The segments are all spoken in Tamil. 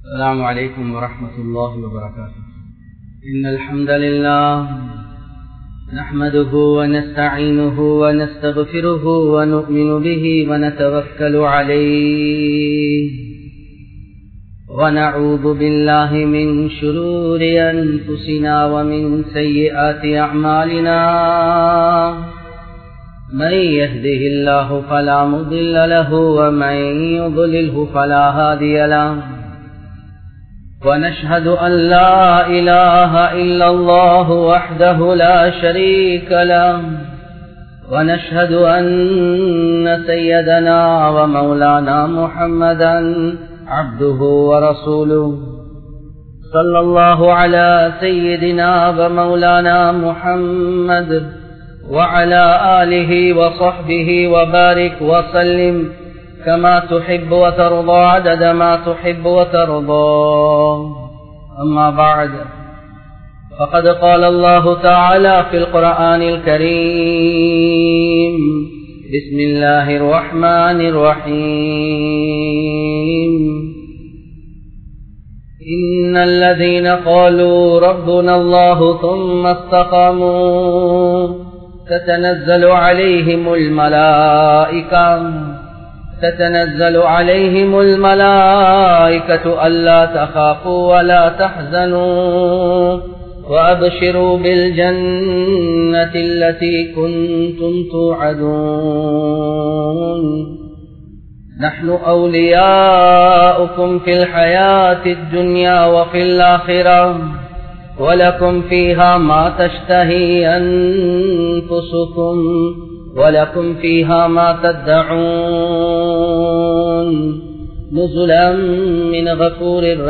السلام عليكم ورحمة الله وبركاته إن الحمد لله نحمده ونستعينه ونستغفره ونؤمن به ونتوكل عليه ونعوذ بالله من شرور أنفسنا ومن سيئات أعمالنا من يهده الله فلا مضل له ومن يضلله فلا هادي له ونشهد أن لا إله إلا الله وحده لا شريك له ونشهد أن سيدنا ومولانا محمدا عبده ورسوله صلى الله على سيدنا ومولانا محمد وعلى آله وصحبه وبارك وسلم كما تحب وترضى عدد ما تحب وترضى أما بعد فقد قال الله تعالى في القرآن الكريم بسم الله الرحمن الرحيم إن الذين قالوا ربنا الله ثم استقاموا تتنزل عليهم الملائكة تتنزل عليهم الملائكة ألا تخافوا ولا تحزنوا وأبشروا بالجنة التي كنتم توعدون نحن أولياؤكم في الحياة الدنيا وفي الآخرة ولكم فيها ما تشتهي أنفسكم ولكم فيها ما تدعون نزلا من غفور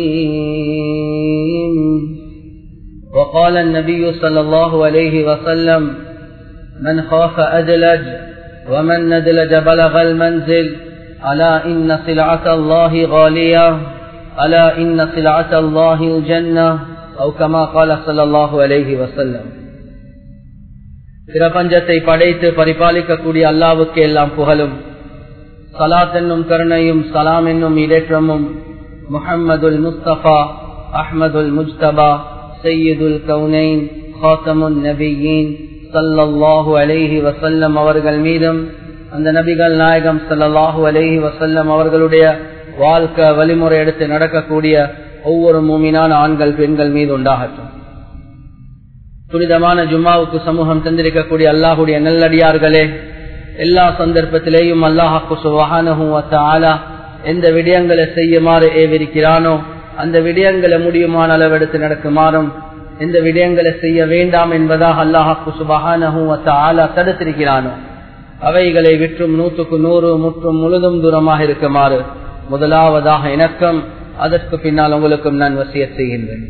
رحيم وقال النبي صلى الله عليه وسلم من خاف أدلج ومن ندلج بلغ المنزل ألا إن سلعة الله غالية ألا إن سلعة الله الجنة أو كما قال صلى الله عليه وسلم பிரபஞ்சத்தை படைத்து பரிபாலிக்கக்கூடிய அல்லாவுக்கு எல்லாம் புகழும் சலாத் என்னும் கருணையும் சலாம் என்னும் இடேற்றமும் முஹம்மதுல் முஸ்தபா அஹ்மதுல் முஜ்தபா சையீதுல் கவுனைன் ஹாத்தமுன் நபியின் சல்லல்லாஹு அலைஹி வசல்லம் அவர்கள் மீதும் அந்த நபிகள் நாயகம் சல்லல்லாஹு அலைஹி வசல்லம் அவர்களுடைய வாழ்க்கை வழிமுறை எடுத்து நடக்கக்கூடிய ஒவ்வொரு மூமினான ஆண்கள் பெண்கள் மீது உண்டாகட்டும் புனிதமான ஜும்மாவுக்கு சமூகம் தந்திருக்கக்கூடிய அல்லாஹுடைய நல்லடியார்களே எல்லா சந்தர்ப்பத்திலேயும் அல்லாஹாக்கு சுவானும் எந்த விடயங்களை செய்யுமாறு ஏவிருக்கிறானோ அந்த விடயங்களை முடியுமான அளவெடுத்து நடக்குமாறும் எந்த விடயங்களை செய்ய வேண்டாம் என்பதாக அல்லாஹாக்கு சுபஹானஹும் தடுத்திருக்கிறானோ அவைகளை விற்றும் நூற்றுக்கு நூறு முற்றும் முழுதும் தூரமாக இருக்குமாறு முதலாவதாக இணக்கம் அதற்கு பின்னால் உங்களுக்கும் நான் வசிய செய்கின்றேன்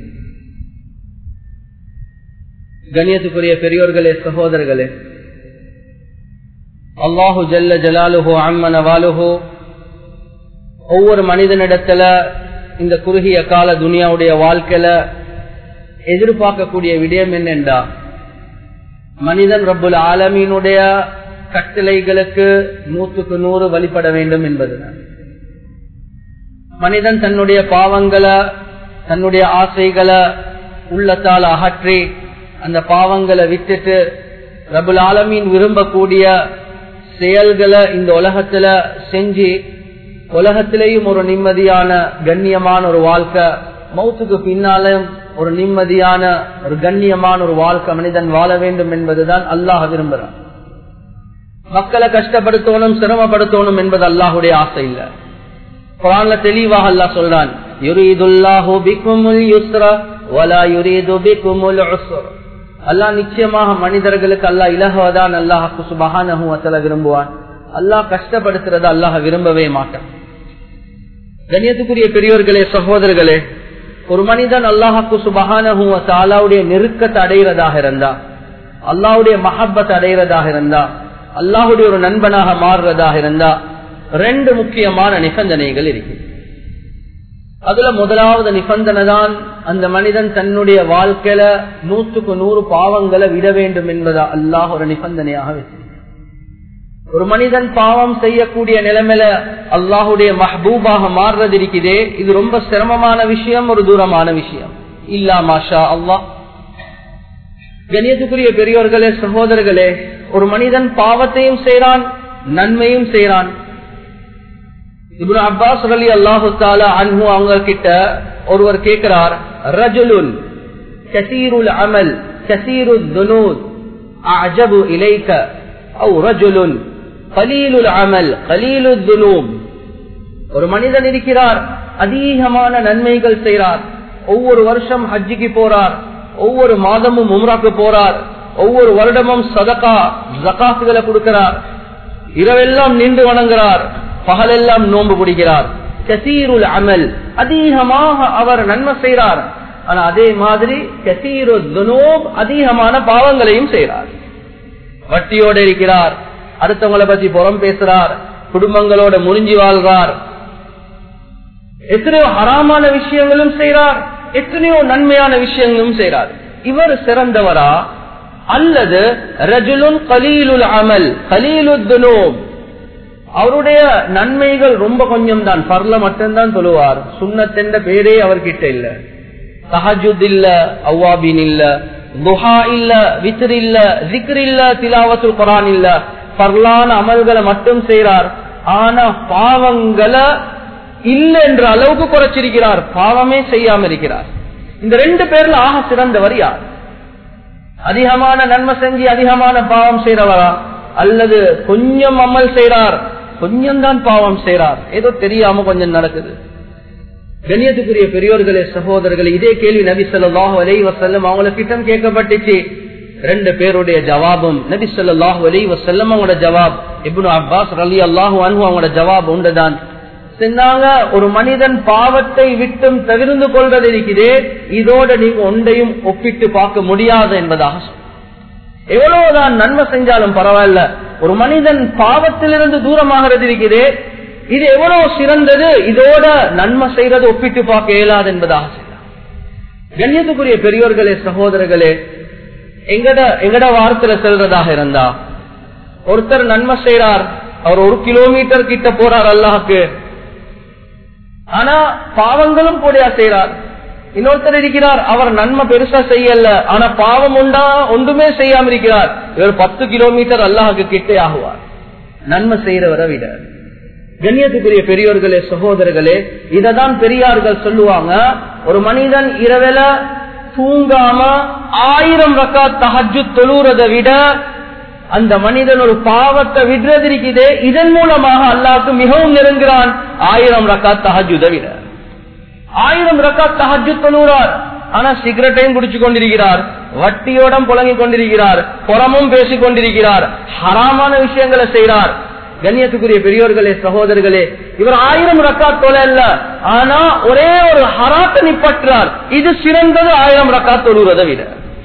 கணியத்துக்குரிய பெரியோர்களே சகோதரர்களே அல்லாஹு ஜல்ல ஜலாலுஹோ அம்மன வாலுஹோ ஒவ்வொரு மனிதனிடத்துல இந்த குறுகிய கால துனியாவுடைய வாழ்க்கையில எதிர்பார்க்கக்கூடிய விடயம் என்னென்றா மனிதன் ரப்புல் ஆலமீனுடைய கட்டளைகளுக்கு நூற்றுக்கு நூறு வழிபட வேண்டும் என்பதுதான் மனிதன் தன்னுடைய பாவங்களை தன்னுடைய ஆசைகளை உள்ளத்தால் அகற்றி அந்த பாவங்களை விட்டுட்டு ரபுல் ஆலமீன் விரும்பக்கூடிய செயல்களை இந்த உலகத்துல செஞ்சு உலகத்திலேயும் ஒரு நிம்மதியான கண்ணியமான ஒரு வாழ்க்கை மௌத்துக்கு பின்னாலும் ஒரு நிம்மதியான ஒரு கண்ணியமான ஒரு வாழ்க்கை மனிதன் வாழ வேண்டும் என்பதுதான் அல்லாஹ் விரும்புறான் மக்களை கஷ்டப்படுத்தணும் சிரமப்படுத்தணும் என்பது அல்லாஹுடைய ஆசை இல்ல குரான்ல தெளிவாக அல்லாஹ் சொல்றான் யுரீதுல்லாஹு பிக்குமுல் யுஸ்ரா வலா யுரீது பிக்குமுல் உஸ்ரா அல்லாஹ் நிச்சயமாக மனிதர்களுக்கு அல்லாஹ் இலகுவதான் அல்லாஹாக்கு சுபகான விரும்புவான் அல்லாஹ் கஷ்டப்படுத்துறத அல்லாஹ் விரும்பவே மாட்டான் கண்ணியத்துக்குரிய பெரியோர்களே சகோதரர்களே ஒரு மனிதன் அல்லாஹாக்கு சுபகானுடைய நெருக்கத்தை அடைகிறதாக இருந்தா அல்லாஹுடைய மஹப்பத் அடைகிறதாக இருந்தா அல்லாஹுடைய ஒரு நண்பனாக மாறுறதாக இருந்தா ரெண்டு முக்கியமான நிபந்தனைகள் இருக்கு அதுல முதலாவது நிபந்தனை தான் அந்த மனிதன் தன்னுடைய வாழ்க்கையில நூற்றுக்கு நூறு பாவங்களை விட வேண்டும் என்பதா அல்லாஹ் ஒரு நிபந்தனையாக வச்சிருக்க ஒரு மனிதன் பாவம் செய்யக்கூடிய நிலைமையில அல்லாஹுடைய மஹபூபாக மாறுறது இருக்குதே இது ரொம்ப சிரமமான விஷயம் ஒரு தூரமான விஷயம் இல்லா மாஷா அல்லாஹ் கணியத்துக்குரிய பெரியோர்களே சகோதரர்களே ஒரு மனிதன் பாவத்தையும் செய்யறான் நன்மையும் செய்யறான் இப்னு அப்பாஸ் அலி அல்லாஹு தாலா அன்பு அவங்க கிட்ட ஒருவர் கேட்கிறார் ரஜுலுன் கசீருல் அமல் கசீரு துனூத் அஜபு இலைக்க அவு ரஜுலுன் கலீலுல் அமல் கலீலு துனூப் ஒரு மனிதன் இருக்கிறார் அதிகமான நன்மைகள் செய்கிறார் ஒவ்வொரு வருஷம் ஹஜ்ஜிக்கு போறார் ஒவ்வொரு மாதமும் உம்ராக்கு போறார் ஒவ்வொரு வருடமும் சதகா ஜகாத்துகளை கொடுக்கிறார் இரவெல்லாம் நின்று வணங்குறார் பகலெல்லாம் நோன்பு பிடிக்கிறார் கசீருல் அமல் அதிகமாக அவர் நன்மை செய்கிறார் ஆனா அதே மாதிரி கசீரு துனோப் அதிகமான பாவங்களையும் செய்கிறார் வட்டியோடு இருக்கிறார் அடுத்தவங்களை பத்தி புறம் பேசுறார் குடும்பங்களோட முறிஞ்சி வாழ்றார் எத்தனையோ ஹராமான விஷயங்களும் செய்கிறார் எத்தனையோ நன்மையான விஷயங்களும் செய்கிறார் இவர் சிறந்தவரா அல்லது ரஜுலுன் கலீலுல் அமல் கலீலு துனோப் அவருடைய நன்மைகள் ரொம்ப கொஞ்சம் தான் பர்ல மட்டும்தான் சொல்லுவார் சுண்ணத்தென்ற பேரே அவர்கிட்ட இல்ல தஹஜுத் இல்ல அவ்வாபின் இல்ல துஹா இல்ல வித்ர் இல்ல ஜிக்ர் இல்ல திலாவத்துல் குரான் இல்ல பர்லான அமல்களை மட்டும் செய்யறார் ஆனா பாவங்களை இல்ல என்ற அளவுக்கு குறைச்சிருக்கிறார் பாவமே செய்யாம இருக்கிறார் இந்த ரெண்டு பேர்ல ஆக சிறந்தவர் யார் அதிகமான நன்மை செஞ்சு அதிகமான பாவம் செய்யறவரா அல்லது கொஞ்சம் அமல் செய்யறார் கொஞ்சம் தான் பாவம் செய்யறார் ஏதோ தெரியாம கொஞ்சம் நடக்குது கண்ணியத்துக்குரிய பெரியோர்களே சகோதரர்களே இதே கேள்வி நபி சொல்லாஹு அலை வசல்லம் அவங்கள கிட்டம் கேட்கப்பட்டுச்சு ரெண்டு பேருடைய ஜவாபும் நபி சொல்லாஹு அலை வசல்லம் அவங்களோட ஜவாப் இப்னு அப்பாஸ் அலி அல்லாஹு அன்பு அவங்களோட ஜவாப் உண்டுதான் சொன்னாங்க ஒரு மனிதன் பாவத்தை விட்டும் தவிர்ந்து கொள்வது இருக்கிறே இதோட நீங்க ஒன்றையும் ஒப்பிட்டு பார்க்க முடியாது என்பதாக எவ்வளவுதான் நன்மை செஞ்சாலும் பரவாயில்ல ஒரு மனிதன் பாவத்திலிருந்து தூரமாகிறது இருக்கிறே இது எவ்வளவு சிறந்தது இதோட நன்மை செய்யறது ஒப்பிட்டு பார்க்க இயலாது என்பதாக கண்ணியத்துக்குரிய பெரியோர்களே சகோதரர்களே எங்கட எங்கட வாரத்துல செல்றதாக இருந்தா ஒருத்தர் நன்மை செய்யறார் அவர் ஒரு கிலோமீட்டர் கிட்ட போறார் அல்லாஹுக்கு ஆனா பாவங்களும் கூடியா செய்யறார் இன்னொருத்தர் இருக்கிறார் அவர் நன்மை பெருசா செய்யல ஆனா பாவம் உண்டா ஒன்றுமே செய்யாம இருக்கிறார் இவர் பத்து கிலோமீட்டர் அல்லாஹுக்கு கிட்டே ஆகுவார் நன்மை செய்யறவரை விட கண்ணியத்துக்குரிய பெரியோர்களே சகோதரர்களே இததான் பெரியார்கள் சொல்லுவாங்க ஒரு மனிதன் இரவில தூங்காம ஆயிரம் ரக்கா தஹஜு தொழுறதை விட அந்த மனிதன் ஒரு பாவத்தை விடுறது இருக்குதே இதன் மூலமாக அல்லாவுக்கு மிகவும் நெருங்குகிறான் ஆயிரம் ரக்கா தஹஜுதை விட ஆயிரம் ரக்கா தஹஜு தொழுகிறார் ஆனா சிகரெட்டையும் குடிச்சு கொண்டிருக்கிறார் வட்டியோடம் புழங்கி கொண்டிருக்கிறார் புறமும் பேசிக் கொண்டிருக்கிறார் ஹராமான விஷயங்களை செய்கிறார் கண்ணியத்துக்குரிய பெரியோர்களே சகோதரர்களே இவர் ஆயிரம் ரக்காத் தொலை அல்ல ஆனா ஒரே ஒரு ஹராத்தை நிப்பற்றார் இது சிறந்தது ஆயிரம் ரக்காத் தொழுவதை விட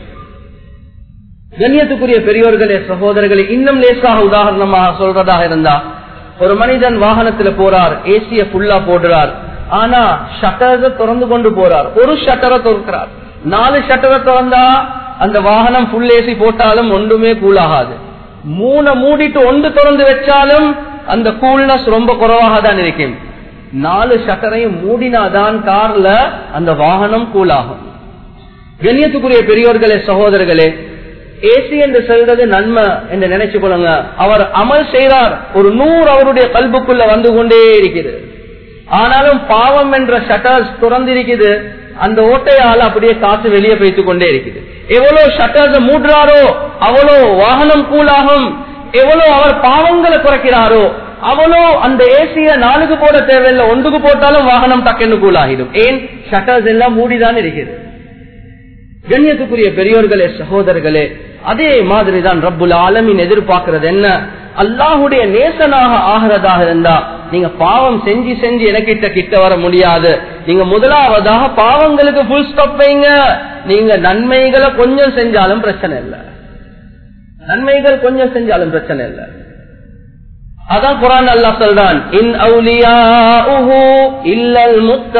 கண்ணியத்துக்குரிய பெரியோர்களே சகோதரர்களே இன்னும் லேசாக உதாரணமாக சொல்றதாக இருந்தா ஒரு மனிதன் வாகனத்துல போறார் ஏசிய ஃபுல்லா போடுறார் ஆனா ஷட்டரை திறந்து கொண்டு போறார் ஒரு ஷட்டரை திறக்கிறார் நாலு ஷட்டரை திறந்தா அந்த வாகனம் ஃபுல் ஏசி போட்டாலும் ஒன்றுமே கூலாகாது மூணை மூடிட்டு ஒன்று திறந்து வச்சாலும் அந்த கூல்னஸ் ரொம்ப குறைவாக தான் இருக்கும் நாலு ஷட்டரையும் மூடினாதான் கார்ல அந்த வாகனம் கூலாகும் கண்ணியத்துக்குரிய பெரியோர்களே சகோதரர்களே ஏசி என்று சொல்றது நன்மை என்று நினைச்சு கொள்ளுங்க அவர் அமல் செய்கிறார் ஒரு நூறு அவருடைய கல்புக்குள்ள வந்து கொண்டே இருக்கிறது ஆனாலும் பாவம் என்ற ஷட்டர்ஸ் திறந்திருக்குது அந்த ஓட்டையால அப்படியே காசு வெளியே வைத்துக் கொண்டே இருக்குது எவ்வளவு ஷட்டர்ஸ் மூடுறாரோ அவ்வளோ வாகனம் கூலாகும் எவ்வளவு அவர் பாவங்களை குறைக்கிறாரோ அவ்வளோ அந்த ஏசிய நாலுக்கு போட தேவையில்லை ஒன்றுக்கு போட்டாலும் வாகனம் டக்குன்னு கூலாகிடும் ஏன் ஷட்டர்ஸ் எல்லாம் மூடிதான் இருக்குது கண்ணியத்துக்குரிய பெரியோர்களே சகோதரர்களே அதே மாதிரிதான் ரப்புல் ஆலமின் எதிர்பார்க்கிறது என்ன அல்லாஹுடைய நேசனாக ஆகிறதாக இருந்தா நீங்க பாவம் செஞ்சு செஞ்சு எனக்கிட்ட கிட்ட வர முடியாது நீங்க முதலாவதாக பாவங்களுக்கு புல் ஸ்டாப் வைங்க நீங்க நன்மைகளை கொஞ்சம் செஞ்சாலும் பிரச்சனை இல்லை நன்மைகள் கொஞ்சம் செஞ்சாலும் பிரச்சனை இல்லை அதான் குரான் அல்லா சொல்றான் இன் அவுலியாஹு இல்லல்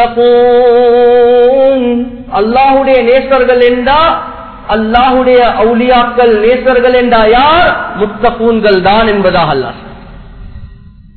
முத்தகூன் அல்லாஹுடைய நேசர்கள் என்றா அல்லாஹுடைய அவுலியாக்கள் நேசர்கள் என்றா யார் முத்தகூன்கள் தான் என்பதாக அல்லாஹ்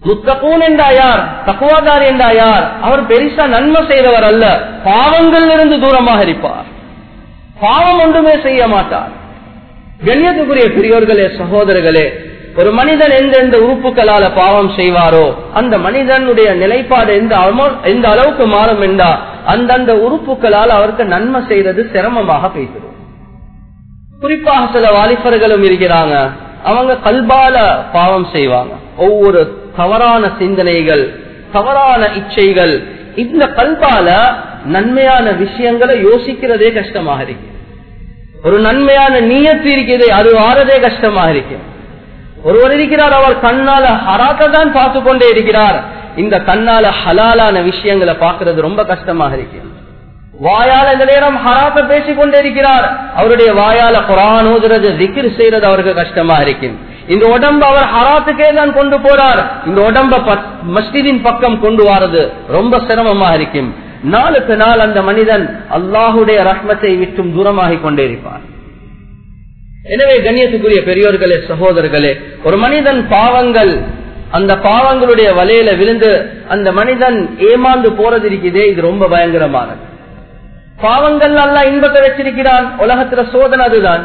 முத்தகூன் என்றா யார் தக்குவாதார் என்றா யார் அவர் பெருசா நன்மை செய்தவர் அல்ல பாவங்கள் இருந்து தூரமாக இருப்பார் பாவம் ஒன்றுமே செய்ய மாட்டார் கண்ணியத்துக்குரிய பெரியோர்களே சகோதரர்களே ஒரு மனிதன் எந்தெந்த உறுப்புகளால பாவம் செய்வாரோ அந்த மனிதனுடைய நிலைப்பாடு எந்த அமௌ- எந்த அளவுக்கு மாறும் என்றா அந்தந்த உறுப்புகளால் அவருக்கு நன்மை செய்வது சிரமமாக பேசுறோம் குறிப்பாக சில வாலிபர்களும் இருக்கிறாங்க அவங்க கல்பால பாவம் செய்வாங்க ஒவ்வொரு தவறான சிந்தனைகள் தவறான இச்சைகள் இந்த கல்பால நன்மையான விஷயங்களை யோசிக்கிறதே கஷ்டமாக இருக்கு ஒரு நன்மையான நீயத்து இருக்குது அது வாரதே கஷ்டமாக இருக்கு ஒருவர் இருக்கிறார் அவர் கண்ணால ஹராத்தை தான் பார்த்து கொண்டே இருக்கிறார் இந்த கண்ணால ஹலாலான விஷயங்களை பார்க்கிறது ரொம்ப கஷ்டமாக இருக்கு வாயால இந்த நேரம் ஹராத்த பேசிக் கொண்டே இருக்கிறார் அவருடைய வாயால குரான் ஓதுறது திக்ர் செய்யறது அவருக்கு கஷ்டமா இருக்கும் இந்த உடம்பு அவர் ஹராத்துக்கே தான் கொண்டு போறார் இந்த உடம்ப பத்- மஸ்ஜிதின் பக்கம் கொண்டு வாரது ரொம்ப சிரமமா இருக்கும் நாளுக்கு நாள் அந்த மனிதன் அல்லாஹுடைய ரஹ்மத்தை விட்டும் தூரமாகிக் கொண்டே இருப்பார் எனவே கண்ணியத்துக்குரிய பெரியோர்களே சகோதரர்களே ஒரு மனிதன் பாவங்கள் அந்த பாவங்களுடைய வலையில விழுந்து அந்த மனிதன் ஏமாந்து போறது இருக்குதே இது ரொம்ப பயங்கரமானது பாவங்கள் அல்ல இன்பத்தை வச்சிருக்கிறான் உலகத்துல சோதனை அதுதான்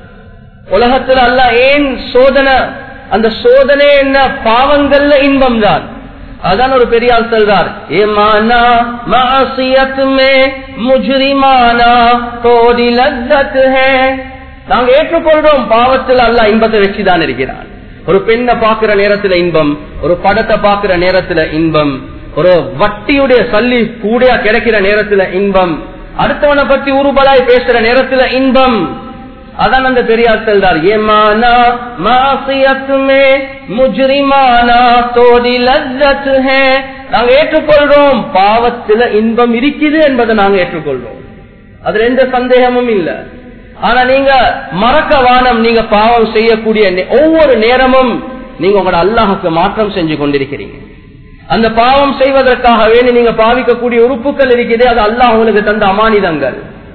உலகத்துல அல்ல ஏன் சோதனை அந்த சோதனை என்ன பாவங்கள்ல இன்பம் தான் அதான் ஒரு பெரியார் சொல்றார் ஏமானா மாசியத் மே முஜ்ரிமானா தோடி லத்தத் ஹே நாங்க ஏற்றுக்கொள்றோம் பாவத்தில் அல்ல இன்பத்தை வச்சுதான் இருக்கிறான் ஒரு பெண்ணை பாக்குற நேரத்துல இன்பம் ஒரு படத்தை பாக்குற நேரத்துல இன்பம் ஒரு வட்டியுடைய சல்லி கூடையா கிடைக்கிற நேரத்துல இன்பம் அடுத்தவனை பத்தி உருபலாய் பேசுற நேரத்துல இன்பம் அதான் அந்த பெரியார் செல்றார் ஏமானா மாசியத்துமே முஜ்ரிமானா தோடி லஜ்ஜத் ஹே நாங்க ஏற்றுக்கொள்றோம் பாவத்துல இன்பம் இருக்குது என்பதை நாங்க ஏற்றுக்கொள்றோம் அதுல எந்த சந்தேகமும் இல்ல ஆனா நீங்க மறக்க வானம் நீங்க பாவம் செய்யக்கூடிய நே- ஒவ்வொரு நேரமும் நீங்க உங்களோட அல்லாஹுக்கு மாற்றம் செஞ்சு கொண்டிருக்கிறீங்க அந்த பாவம் செய்வதற்காக வேண்டி நீங்க பாவிக்கக்கூடிய உறுப்புகள் இருக்குது அது அல்லாஹ் உங்களுக்கு தந்த அமானிதங்கள்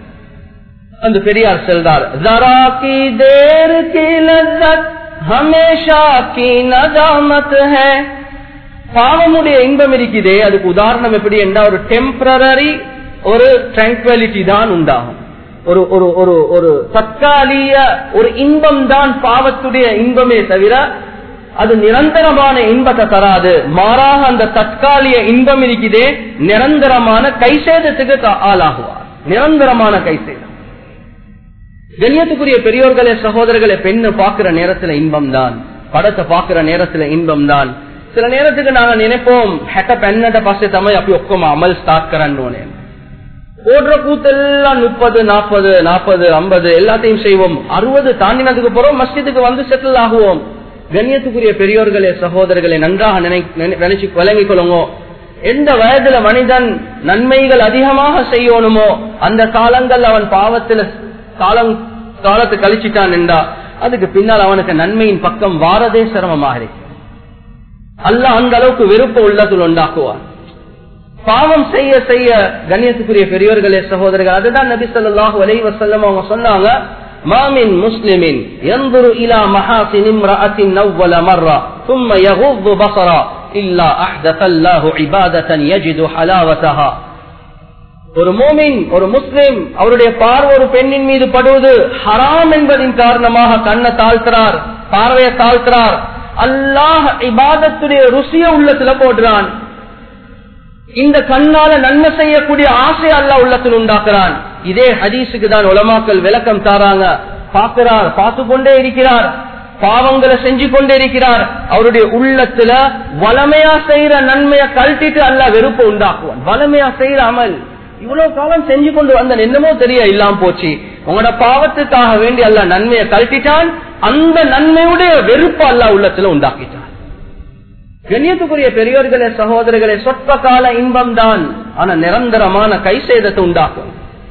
அந்த பெரியார் செல்றார் ஜரா கி தேர் கி லzzத் ஹமேஷா கி நஜாமத் ஹே பாவமுடைய இன்பம் இருக்குதே அதுக்கு உதாரணம் எப்படி என்றால் ஒரு டெம்பரரி ஒரு ட்ராங்குவலிட்டி தான் உண்டாகும் ஒரு ஒரு ஒரு ஒரு தற்காலிக ஒரு இன்பம் தான் பாவத்துடைய இன்பமே தவிர அது நிரந்தரமான இன்பத்தை தராது மாறாக அந்த தற்காலிக இன்பம் இருக்குதே நிரந்தரமான கைசேதத்துக்கு கா- ஆளாகுவார் நிரந்தரமான கைசேதம் கண்ணியத்துக்குரிய பெரியோர்களே சகோதரர்களே பெண்ணு பாக்குற நேரத்துல இன்பம் தான் படத்தை பாக்குற நேரத்துல இன்பம் தான் சில நேரத்துக்கு நாங்க நினைப்போம் ஹெட்ட பெண்ணட பாசே தமிழ் அப்படி ஒக்கமா அமல் ஸ்டார்ட் கரன்னு ஓடுற கூத்தெல்லாம் முப்பது நாற்பது நாற்பது ஐம்பது எல்லாத்தையும் செய்வோம் அறுபது தாண்டினதுக்கு போறோம் மஸ்ஜிதுக்கு வந்து செட்டில் ஆகுவோம் கண்ணியத்துக்குரிய பெரியோர்களே சகோதரர்களே நன்றாக நினை- நினை- நினைச்சு விளங்கிக் கொள்ளுங்க எந்த வயதுல மனிதன் நன்மைகள் அதிகமாக செய்யணுமோ அந்த காலங்கள் அவன் பாவத்துல காலம் காலத்தை கழிச்சிட்டான் என்றா அதுக்கு பின்னால் அவனுக்கு நன்மையின் பக்கம் வாரதே சிரமமாக இருக்கு அல்லாஹ் அந்த அளவுக்கு வெறுப்பு உள்ளத்தில் உண்டாக்குவார் பாவம் செய்ய செய்ய கண்ணியத்துக்குரிய பெரியோர்களே சகோதரர்கள் அதுதான் நபி ஸல்லல்லாஹு அலைஹி வஸல்லம் அவங்க சொன்னாங்க மாமின் முஸ்லிமின் ينظر الى محاسن امراه اول مره ثم يغض بصرا الا احدث الله عباده يجد حلاوتها ஒரு மோமின் ஒரு முஸ்லிம் அவருடைய பார்வை ஒரு பெண்ணின் மீது படுவது ஹராம் என்பதின் காரணமாக கண்ணை தாழ்த்துறார் பார்வையை தாழ்த்துறார் அல்லாஹ் இபாதத்துடைய ருசிய உள்ளத்துல போடுறான் இந்த கண்ணால நன்மை செய்யக்கூடிய ஆசை அல்லாஹ் உள்ளத்தில் உண்டாக்குறான் இதே ஹதீஸுக்கு தான் உலமாக்கள் விளக்கம் தாராங்க பார்க்கிறார் பார்த்து கொண்டே இருக்கிறார் பாவங்களை செஞ்சு கொண்டே இருக்கிறார் அவருடைய உள்ளத்துல வளமையா செய்யற நன்மையை கழட்டிட்டு அல்லாஹ் வெறுப்பை உண்டாக்குவான் வளமையா செய்யற அமல் இவ்வளவு காலம் செஞ்சு கொண்டு வந்த என்னமோ தெரிய இல்லாம போச்சு உங்களோட பாவத்துக்காக வேண்டி அல்லாஹ் நன்மையை கழட்டிட்டான் அந்த நன்மையுடைய வெறுப்பு அல்லாஹ் உள்ளத்துல உண்டாக்கிட்டான் கண்ணியத்துக்குரிய பெரியோர்களே சகோதரர்களே சொற்ப கால இன்பம் தான் ஆனா நிரந்தரமான கை சேதத்தை உண்டாக்கும்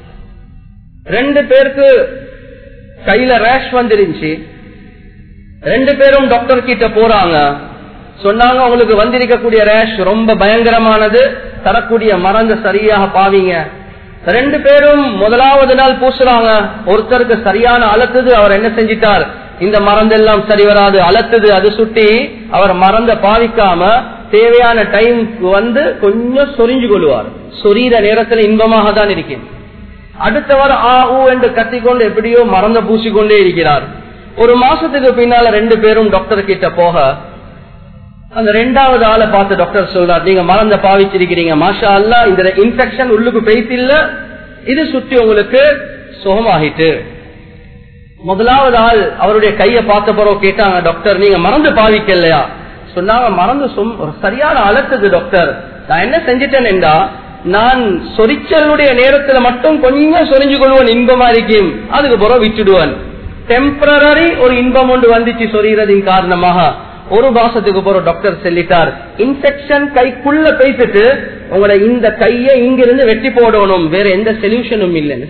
ரெண்டு பேருக்கு கையில ரேஷ் வந்துருந்துச்சு ரெண்டு பேரும் டாக்டர் கிட்ட போறாங்க சொன்னாங்க உங்களுக்கு வந்திருக்கக்கூடிய ரேஷ் ரொம்ப பயங்கரமானது தரக்கூடிய மருந்து சரியாக பாவீங்க ரெண்டு பேரும் முதலாவது நாள் பூசுறாங்க ஒருத்தருக்கு சரியான அழுத்துது அவர் என்ன செஞ்சிட்டார் இந்த மருந்தெல்லாம் சரி வராது அழுத்துது அது சுட்டி அவர் மறந்த பாவிக்காம தேவையான டைமுக்கு வந்து கொஞ்சம் சொரிஞ்சு கொள்வார் சொரீர நேரத்தில் இன்பமாக தான் இருக்கேன் அடுத்தவர் ஆ ஊ என்று கத்திக்கொண்டு எப்படியோ மறந்த பூசிக்கொண்டே இருக்கிறார் ஒரு மாசத்துக்கு பின்னால ரெண்டு பேரும் டாக்டர் கிட்ட போக அந்த ரெண்டாவது ஆளை பார்த்து டாக்டர் சொல்றார் நீங்க மறந்த பாவிச்சிருக்கிறீங்க மாஷா அல்லா இந்த இன்ஃபெக்ஷன் உள்ளுக்கு பெய்த்தில்ல இது சுற்றி உங்களுக்கு சுகமாகிட்டு முதலாவது ஆள் அவருடைய கைய பார்த்த பிறகு கேட்டாங்க டாக்டர் நீங்க மறந்து பாவிக்கலையா சொன்னாங்க மறந்து சொம் ஒரு சரியான அலத்துது டாக்டர் நான் என்ன செஞ்சிட்டேன் என்றா நான் சொரிச்சலுடைய நேரத்துல மட்டும் கொஞ்சம் சொரிஞ்சு கொள்வேன் இன்பமா இருக்கும் அதுக்கு பிறகு விட்டுடுவேன் டெம்பரரி ஒரு இன்பம் ஒன்று வந்துச்சு சொரிகிறதின் காரணமாக ஒரு மாசத்துக்கு போற டாக்டர் சொல்லிட்டார் இன்ஃபெக்ஷன் கைக்குள்ள பேசிட்டு உங்களோட இந்த கையை இங்கிருந்து வெட்டி போடணும் வேற எந்த சொல்யூஷனும் இல்லைன்னு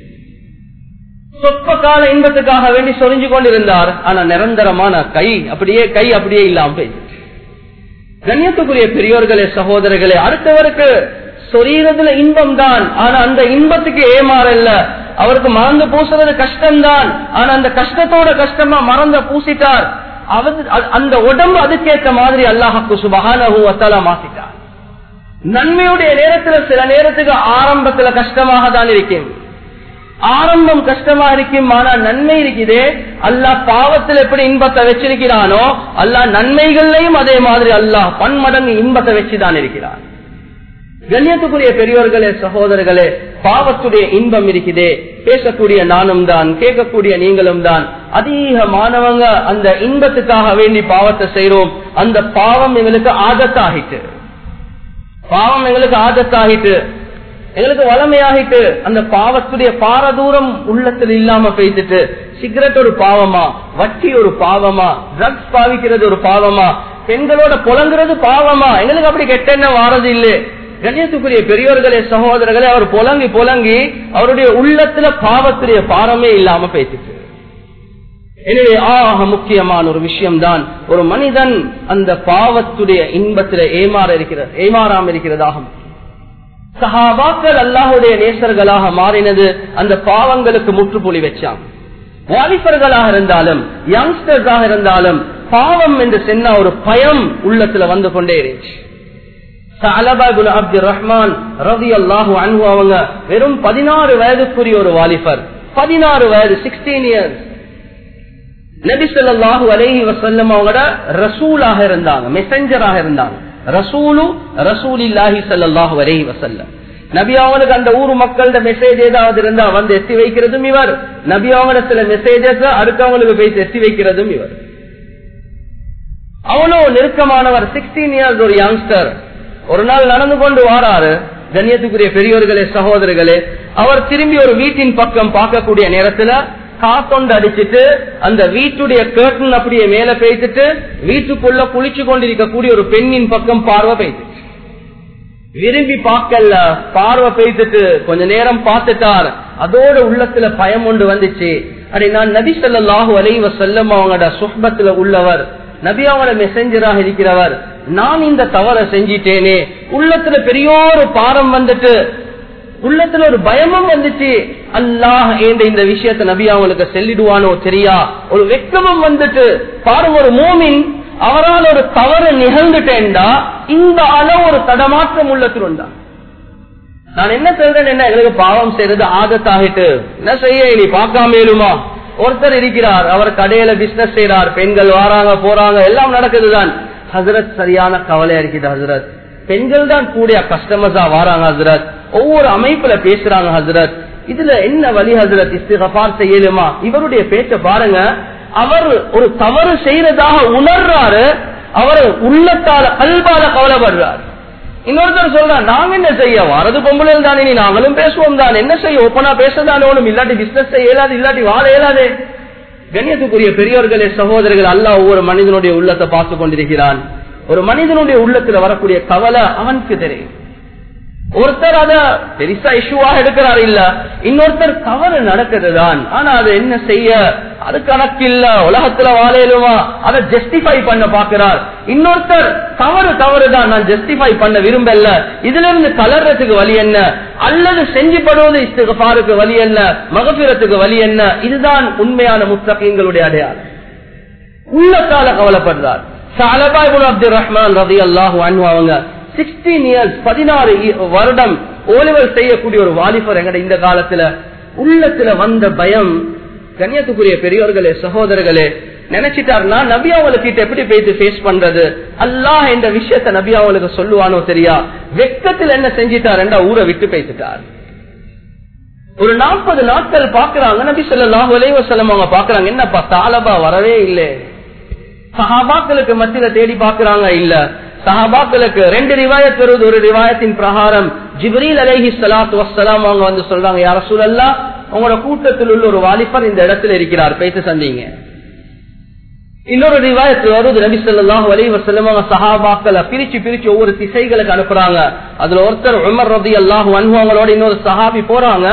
சொற்ப கால இன்பத்துக்காக வேண்டி சொரிஞ்சு கொண்டிருந்தார் ஆனா நிரந்தரமான கை அப்படியே கை அப்படியே இல்லாம போயிடுச்சு கண்ணியத்துக்குரிய பெரியோர்களே சகோதரர்களே அடுத்தவருக்கு சொரீரதுல இன்பம் தான் ஆனா அந்த இன்பத்துக்கு ஏமாறல்ல அவருக்கு மறந்து பூசுறது கஷ்டம்தான் ஆனா அந்த கஷ்டத்தோட கஷ்டமா மறந்த பூசிட்டார் அவர் அந்த உடம்பு அதுக்கேற்ற மாதிரி அல்லாஹாக்கு சுபகான மாத்திட்டார் நன்மையுடைய நேரத்துல சில நேரத்துக்கு ஆரம்பத்துல கஷ்டமாக தான் இருக்கேன் ஆரம்பம் கஷ்டமா இருக்கும் ஆனா நன்மை இருக்குதே அல்லாஹ் பாவத்தில் எப்படி இன்பத்தை வச்சிருக்கிறானோ அல்லாஹ் நன்மைகள்லையும் அதே மாதிரி அல்லாஹ் பன்மடங்கு இன்பத்தை வச்சுதான் இருக்கிறான் கண்ணியத்துக்குரிய பெரியோர்களே சகோதரர்களே பாவத்துடைய இன்பம் இருக்குதே பேசக்கூடிய நானும் தான் கேட்கக்கூடிய நீங்களும் தான் அதிகமானவங்க அந்த இன்பத்துக்காக வேண்டி பாவத்தை செய்யறோம் அந்த பாவம் எங்களுக்கு ஆதத்தாகிட்டு பாவம் எங்களுக்கு ஆதத்தாகிட்டு எங்களுக்கு வளமையாகிட்டு அந்த பாவத்துடைய பாரதூரம் உள்ளத்தில் இல்லாம பேசிட்டு சிகரெட் ஒரு பாவமா வட்டி ஒரு பாவமா ட்ரக்ஸ் பாவிக்கிறது ஒரு பாவமா பெண்களோட புலங்குறது பாவமா எங்களுக்கு அப்படி கெட்ட வாரது இல்லை கண்ணியத்துக்குரிய பெரியோர்களே சகோதரர்களே அவர் புலங்கி புலங்கி அவருடைய உள்ளத்துல பாவத்துடைய பாரமே இல்லாம பேசிட்டு எனவே ஆக முக்கியமான ஒரு விஷயம்தான் ஒரு மனிதன் அந்த பாவத்துடைய இன்பத்தில ஏமாற இருக்கிறது ஏமாறாம இருக்கிறதாகும் சஹாபாக்கள் அல்லாஹுடைய நேசர்களாக மாறினது அந்த பாவங்களுக்கு முற்றுப்புள்ளி வச்சாங்க வாலிபர்களாக இருந்தாலும் யங்ஸ்டர்ஸாக இருந்தாலும் பாவம் என்று சொன்ன ஒரு பயம் உள்ளத்துல வந்து கொண்டே இருந்துச்சு அப்துல் ரஹ்மான் ரவி அல்லாஹு அன்பு அவங்க வெறும் பதினாறு வயதுக்குரிய ஒரு வாலிபர் பதினாறு வயது சிக்ஸ்டீன் இயர்ஸ் நபி சொல்லாஹு அலேஹி வசல்லம் அவங்களோட ரசூலாக இருந்தாங்க மெசஞ்சராக இருந்தாங்க ரசூலு ரசூல் இல்லாஹி சல்லாஹு அலேஹி வசல்லம் நபி அவங்களுக்கு அந்த ஊர் மக்களோட மெசேஜ் ஏதாவது இருந்தா வந்து எத்தி வைக்கிறதும் இவர் நபி அவங்களோட சில மெசேஜஸ் அடுத்தவங்களுக்கு போய் எத்தி வைக்கிறதும் இவர் அவ்வளோ நெருக்கமானவர் சிக்ஸ்டீன் இயர்ஸ் ஒரு யங்ஸ்டர் ஒரு நாள் நடந்து கொண்டு வாராரு கண்ணியத்துக்குரிய பெரியோர்களே சகோதரர்களே அவர் திரும்பி ஒரு வீட்டின் பக்கம் பார்க்கக்கூடிய நேரத்துல காத்தொண்டு அடிச்சிட்டு அந்த வீட்டுடைய கேர்டன் அப்படியே மேல பெய்துட்டு வீட்டுக்குள்ள குளிச்சு கொண்டிருக்கக்கூடிய ஒரு பெண்ணின் பக்கம் பார்வை பெய்து விரும்பி பார்க்கல பார்வை பெய்துட்டு கொஞ்ச நேரம் பார்த்துட்டார் அதோட உள்ளத்துல பயம் ஒன்று வந்துச்சு அப்படி நான் நபி சொல்லாஹு அலைவ செல்லம் அவங்களோட சுஹபத்துல உள்ளவர் நபி அவங்களோட மெசஞ்சராக இருக்கிறவர் நான் இந்த தவற செஞ்சிட்டேனே உள்ளத்துல பெரிய ஒரு பாரம் வந்துட்டு உள்ளத்துல ஒரு பயமும் வந்துச்சு அல்லாஹ் என்ற இந்த விஷயத்த நபி அவங்களுக்கு செல்லிடுவானோ தெரியா ஒரு வெக்கமும் வந்துட்டு பாருங்க ஒரு மோமின் அவரால் ஒரு தவறு நிகழ்ந்துட்டேன்டா இந்த அளவு ஒரு தடமாற்றம் உள்ளத்தில் உண்டா நான் என்ன சொல்றேன் என்ன எங்களுக்கு பாவம் செய்யறது ஆதத்தாகிட்டு என்ன செய்ய நீ பார்க்காம ஏழுமா ஒருத்தர் இருக்கிறார் அவர் கடையில பிசினஸ் செய்யறார் பெண்கள் வராங்க போறாங்க எல்லாம் நடக்குதுதான் ஹசரத் சரியான கவலையா இருக்குது ஹசரத் பெண்கள் தான் கூடிய கஸ்டமர்ஸா வராங்க ஹசரத் ஒவ்வொரு அமைப்புல பேசுறாங்க ஹசரத் இதுல என்ன வழி ஹசரத் இஸ்திகபார் செய்யலுமா இவருடைய பேச்ச பாருங்க அவர் ஒரு தவறு செய்யறதாக உணர்றாரு அவர் உள்ளத்தால கல்பால கவலைப்படுறார் இன்னொருத்தர் சொல்றார் நாங்க என்ன செய்ய வரது பொம்பளை தானே நீ நாங்களும் பேசுவோம் தான் என்ன செய்ய ஓப்பனா பேசதானே ஒண்ணும் இல்லாட்டி பிசினஸ் இயலாது இல்லாட்டி வாழ இயலாதே கண்ணியத்துக்குரிய பெரியோர்களே சகோதரர்கள் அல்ல ஒவ்வொரு மனிதனுடைய உள்ளத்தை பார்த்து கொண்டிருக்கிறான் ஒரு மனிதனுடைய உள்ளத்துல வரக்கூடிய கவலை அவனுக்கு தெரியும் ஒருத்தர் அத பெருசா இஷ்யூவாக எடுக்கிறார் இல்ல இன்னொருத்தர் தவறு நடக்குதுதான் ஆனா அது என்ன செய்ய அது கணக்கு இல்ல உலகத்துல வாழையிலுமா அதை ஜஸ்டிஃபை பண்ண பாக்குறார் இன்னொருத்தர் தவறு தவறுதான் நான் ஜஸ்டிஃபை பண்ண விரும்பல இதுல இருந்து கலர்றதுக்கு வழி என்ன அல்லது செஞ்சுப்படுவது இஸ்திகாருக்கு வழி என்ன மகபிரத்துக்கு வழி என்ன இதுதான் உண்மையான முத்தகங்களுடைய அடையாளம் உள்ளத்தால கவலைப்படுறார் சாலபா இப்னு அப்துல் ரஹ்மான் ரலியல்லாஹு அன்ஹு அவங்க 16 இயர்ஸ் 16 இ- வருடம் ஓலிவர் செய்யக்கூடிய ஒரு வாலிபர் எங்கட இந்த காலத்துல உள்ளத்துல வந்த பயம் கண்ணியத்துக்குரிய பெரியோர்களே சகோதரர்களே நினைச்சிட்டாருன்னா நபி அவங்களுக்கு எப்படி பேசி ஃபேஸ் பண்றது அல்லாஹ் என்ற விஷயத்த நபி அவங்களுக்கு சொல்லுவானோ தெரியா வெக்கத்தில் என்ன செஞ்சிட்டாருன்றா ஊரை விட்டு பேசிட்டார் ஒரு நாற்பது நாட்கள் பாக்குறாங்க நபி ஸல்லல்லாஹு அலைஹி வஸல்லம் அவங்க பாக்குறாங்க என்னப்பா தாலபா வரவே இல்லை சஹாபாக்களுக்கு மத்தியில தேடி பாக்குறாங்க இல்ல சஹாபாக்களுக்கு ரெண்டு ரிவாயத் வருது ஒரு ரிவாயத்தின் பிரகாரம் ஜிப்ரீல் அலைஹி ஸலாத்து வஸ்ஸலாம் அவங்க வந்து சொல்றாங்க யார ரசூலல்லாஹ் உங்களோட கூட்டத்தில் உள்ள ஒரு வாலிபர் இந்த இடத்துல இருக்கிறார் பேச சந்தீங்க இன்னொரு ரிவாயத்தில் வருது நபி ஸல்லல்லாஹு அலைஹி வஸல்லம் அவங்க சஹாபாக்களை பிரிச்சு பிரிச்சு ஒவ்வொரு திசைகளுக்கு அனுப்புறாங்க அதுல ஒருத்தர் உமர் ரலியல்லாஹு அன்ஹு அவங்களோட இன்னொரு சஹாபி போறாங்க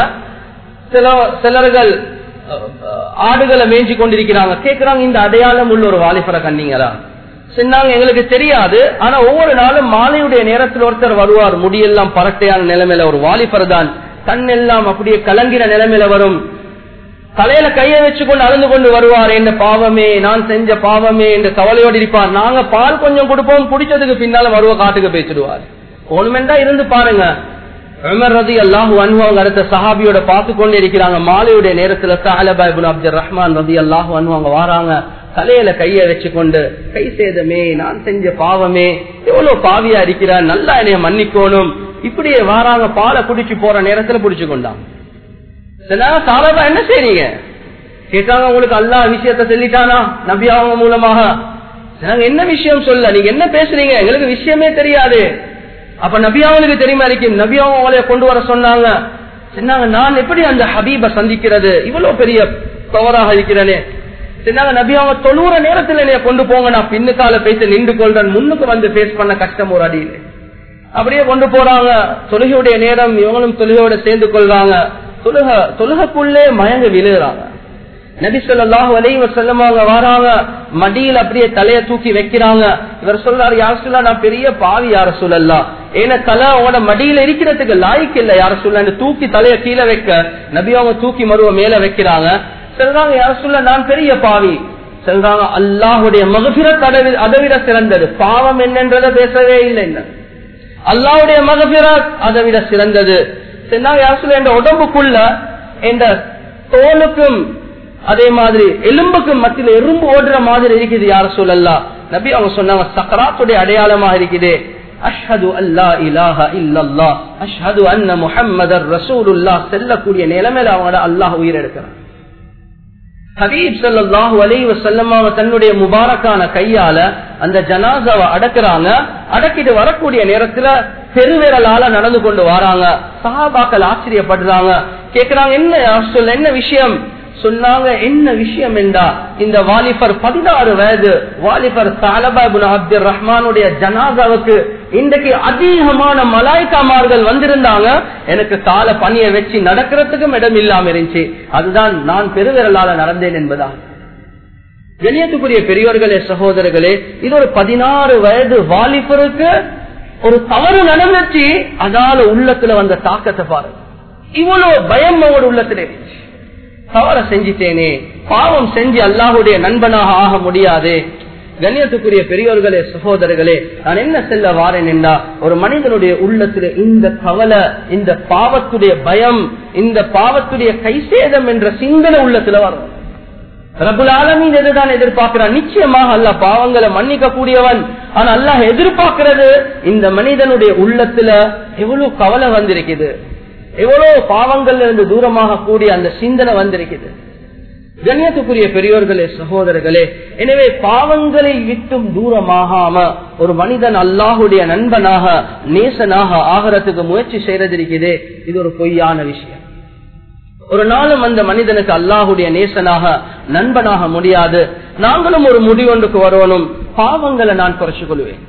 சில சிலர்கள் அஹ், ஆடுகளை மேய்ஞ்சி கொண்டிருக்கிறாங்க கேக்குறாங்க இந்த அடையாளம் உள்ள ஒரு வாலிபரை கண்டீங்களா சொன்னாங்க எங்களுக்கு தெரியாது ஆனா ஒவ்வொரு நாளும் மாலையுடைய நேரத்தில் ஒருத்தர் வருவார் முடியெல்லாம் பரட்டையான நிலைமையில ஒரு வாலிபர் தான் கண்ணெல்லாம் அப்படியே கலங்கின நிலைமையில வரும் தலையில கைய வச்சுக்கொண்டு அழுந்து கொண்டு வருவார் என்ற பாவமே நான் செஞ்ச பாவமே என்று கவலையோடு இருப்பார் நாங்க பால் கொஞ்சம் கொடுப்போம் குடிச்சதுக்கு பின்னால வருவ காட்டுக்கு பேசிடுவார் ஒண்ணுமெண்டா இருந்து பாருங்க உமர் ரதி அல்லாஹு அன்ஹு அவங்க அடுத்த சஹாபியோட பார்த்து கொண்டு இருக்கிறாங்க மாலையுடைய நேரத்துல சாலபா இப்னு அப்துல் ரஹ்மான் ரதி அல்லாஹு அன்ஹு அவங்க வாராங்க தலையில கைய வச்சுக்கொண்டு கை சேதமே நான் செஞ்ச பாவமே எவ்வளவு பாவியா இருக்கிறார் நல்லா என்னைய மன்னிக்கணும் இப்படியே வாராங்க பாலை குடிச்சு போற நேரத்துல புடிச்சு கொண்டாங்க சொன்னாங்க சாலபா என்ன செய்றீங்க கேட்டாங்க உங்களுக்கு அல்லா விஷயத்த சொல்லிட்டானா நபி அவங்க மூலமாக சொன்னாங்க என்ன விஷயம் சொல்ல நீங்க என்ன பேசுறீங்க எங்களுக்கு விஷயமே தெரியாது அப்ப நபி அவங்களுக்கு தெரியுமா இருக்கும் நபி அவங்க அவளைய கொண்டு வர சொன்னாங்க சொன்னாங்க நான் எப்படி அந்த ஹபீப சந்திக்கிறது இவ்வளவு பெரிய தவறாக இருக்கிறேனே சொன்னாங்க நபி அவங்க தொண்ணூறு நேரத்தில் என்னைய கொண்டு போங்க நான் பின்னுக்கால பேசி நின்று கொள்றேன் முன்னுக்கு வந்து பேஸ் பண்ண கஷ்டம் ஒரு அடியில் அப்படியே கொண்டு போறாங்க தொழுகையுடைய நேரம் இவங்களும் தொழுகையோட சேர்ந்து கொள்றாங்க தொழுக தொழுகக்குள்ளே மயங்க விழுகிறாங்க நபி சொல்லாஹு அலைவ செல்லமாங்க வராங்க மடியில் அப்படியே தலைய தூக்கி வைக்கிறாங்க இவர் சொல்றாரு யார் சொல்லா நான் பெரிய பாவி யார சொல்லலாம் ஏன்னா தலை அவங்களோட மடியில இருக்கிறதுக்கு லாய்க்கு இல்ல யார சொல்ல தூக்கி தலைய கீழே வைக்க நபி அவங்க தூக்கி மருவ மேல வைக்கிறாங்க சொல்றாங்க யார சொல்ல நான் பெரிய பாவி சொல்றாங்க அல்லாஹுடைய மகபிரத் அதை விட சிறந்தது பாவம் என்னன்றதை பேசவே இல்லை என்ன அல்லாவுடைய மகபிரத் அதை விட சிறந்தது சொன்னாங்க யார் சொல்ல என்ற உடம்புக்குள்ள என்ற தோலுக்கும் அதே மாதிரி எலும்புக்கும் மத்தியில் எறும்பு ஓடுற மாதிரி இருக்குது யார சொல்லலாம் நபி அவங்க சொன்னாங்க சக்கராத்துடைய அடையாளமா இருக்குது அஷ்ஹது அல்லா இலாஹ இல்லல்லா அஷ்ஹது அன்ன முஹம்மதர் ரசூலுல்லா செல்லக்கூடிய நிலைமையில அவங்களோட அல்லாஹ் உயிரெடுக்கிறான் ஹபீப் சல்லாஹூ அலைவ செல்லமாவ தன்னுடைய முபாரக்கான கையால அந்த ஜனாசாவை அடக்குறாங்க அடக்கிட்டு வரக்கூடிய நேரத்துல பெருவிரலால நடந்து கொண்டு வராங்க சஹாபாக்கள் ஆச்சரியப்படுறாங்க கேக்குறாங்க என்ன சொல்ல என்ன விஷயம் சொன்னாங்க என்ன விஷயம் என்றா இந்த வாலிபர் பதினாறு வயது வாலிபர் சாலபாபுன் அப்துல் ரஹ்மானுடைய ஜனாதாவுக்கு இன்றைக்கு அதிகமான மலாய்க்காமார்கள் வந்திருந்தாங்க எனக்கு கால பணிய வச்சு நடக்கிறதுக்கும் இடம் இல்லாம இருந்துச்சு அதுதான் நான் பெருவிரலால நடந்தேன் என்பதா கணியத்துக்குரிய பெரியோர்களே சகோதரர்களே இது ஒரு பதினாறு வயது வாலிபருக்கு ஒரு தவறு நடந்துச்சு அதால உள்ளத்துல வந்த தாக்கத்தை பாருங்க இவ்வளவு பயம் அவரோட உள்ளத்துல இருந்துச்சு தவற செஞ்சிட்டேனே பாவம் செஞ்சு அல்லாஹுடைய நண்பனாக ஆக முடியாது கண்ணியத்துக்குரிய பெரியோர்களே சகோதரர்களே நான் என்ன செல்ல வாரேன் என்றா ஒரு மனிதனுடைய உள்ளத்துல இந்த கவலை இந்த பாவத்துடைய பயம் இந்த பாவத்துடைய கைசேதம் என்ற சிந்தனை உள்ளத்துல வரும் ரபுல் ஆலமீன் எதுதான் எதிர்பார்க்கிறான் நிச்சயமாக அல்ல பாவங்களை மன்னிக்க கூடியவன் ஆனா அல்லாஹ் எதிர்பார்க்கிறது இந்த மனிதனுடைய உள்ளத்துல எவ்வளவு கவலை வந்திருக்குது எவ்வளவு பாவங்கள்ல இருந்து தூரமாக கூடிய அந்த சிந்தனை வந்திருக்குது கண்ணியத்துக்குரிய பெரியோர்களே சகோதரர்களே எனவே பாவங்களை விட்டும் தூரமாகாம ஒரு மனிதன் அல்லாஹுடைய நண்பனாக நேசனாக ஆகிறதுக்கு முயற்சி செய்யறதிருக்குதே இது ஒரு பொய்யான விஷயம் ஒரு நாளும் அந்த மனிதனுக்கு அல்லாஹுடைய நேசனாக நண்பனாக முடியாது நாங்களும் ஒரு முடிவொன்றுக்கு வரணும் பாவங்களை நான் குறைச்சு கொள்வேன்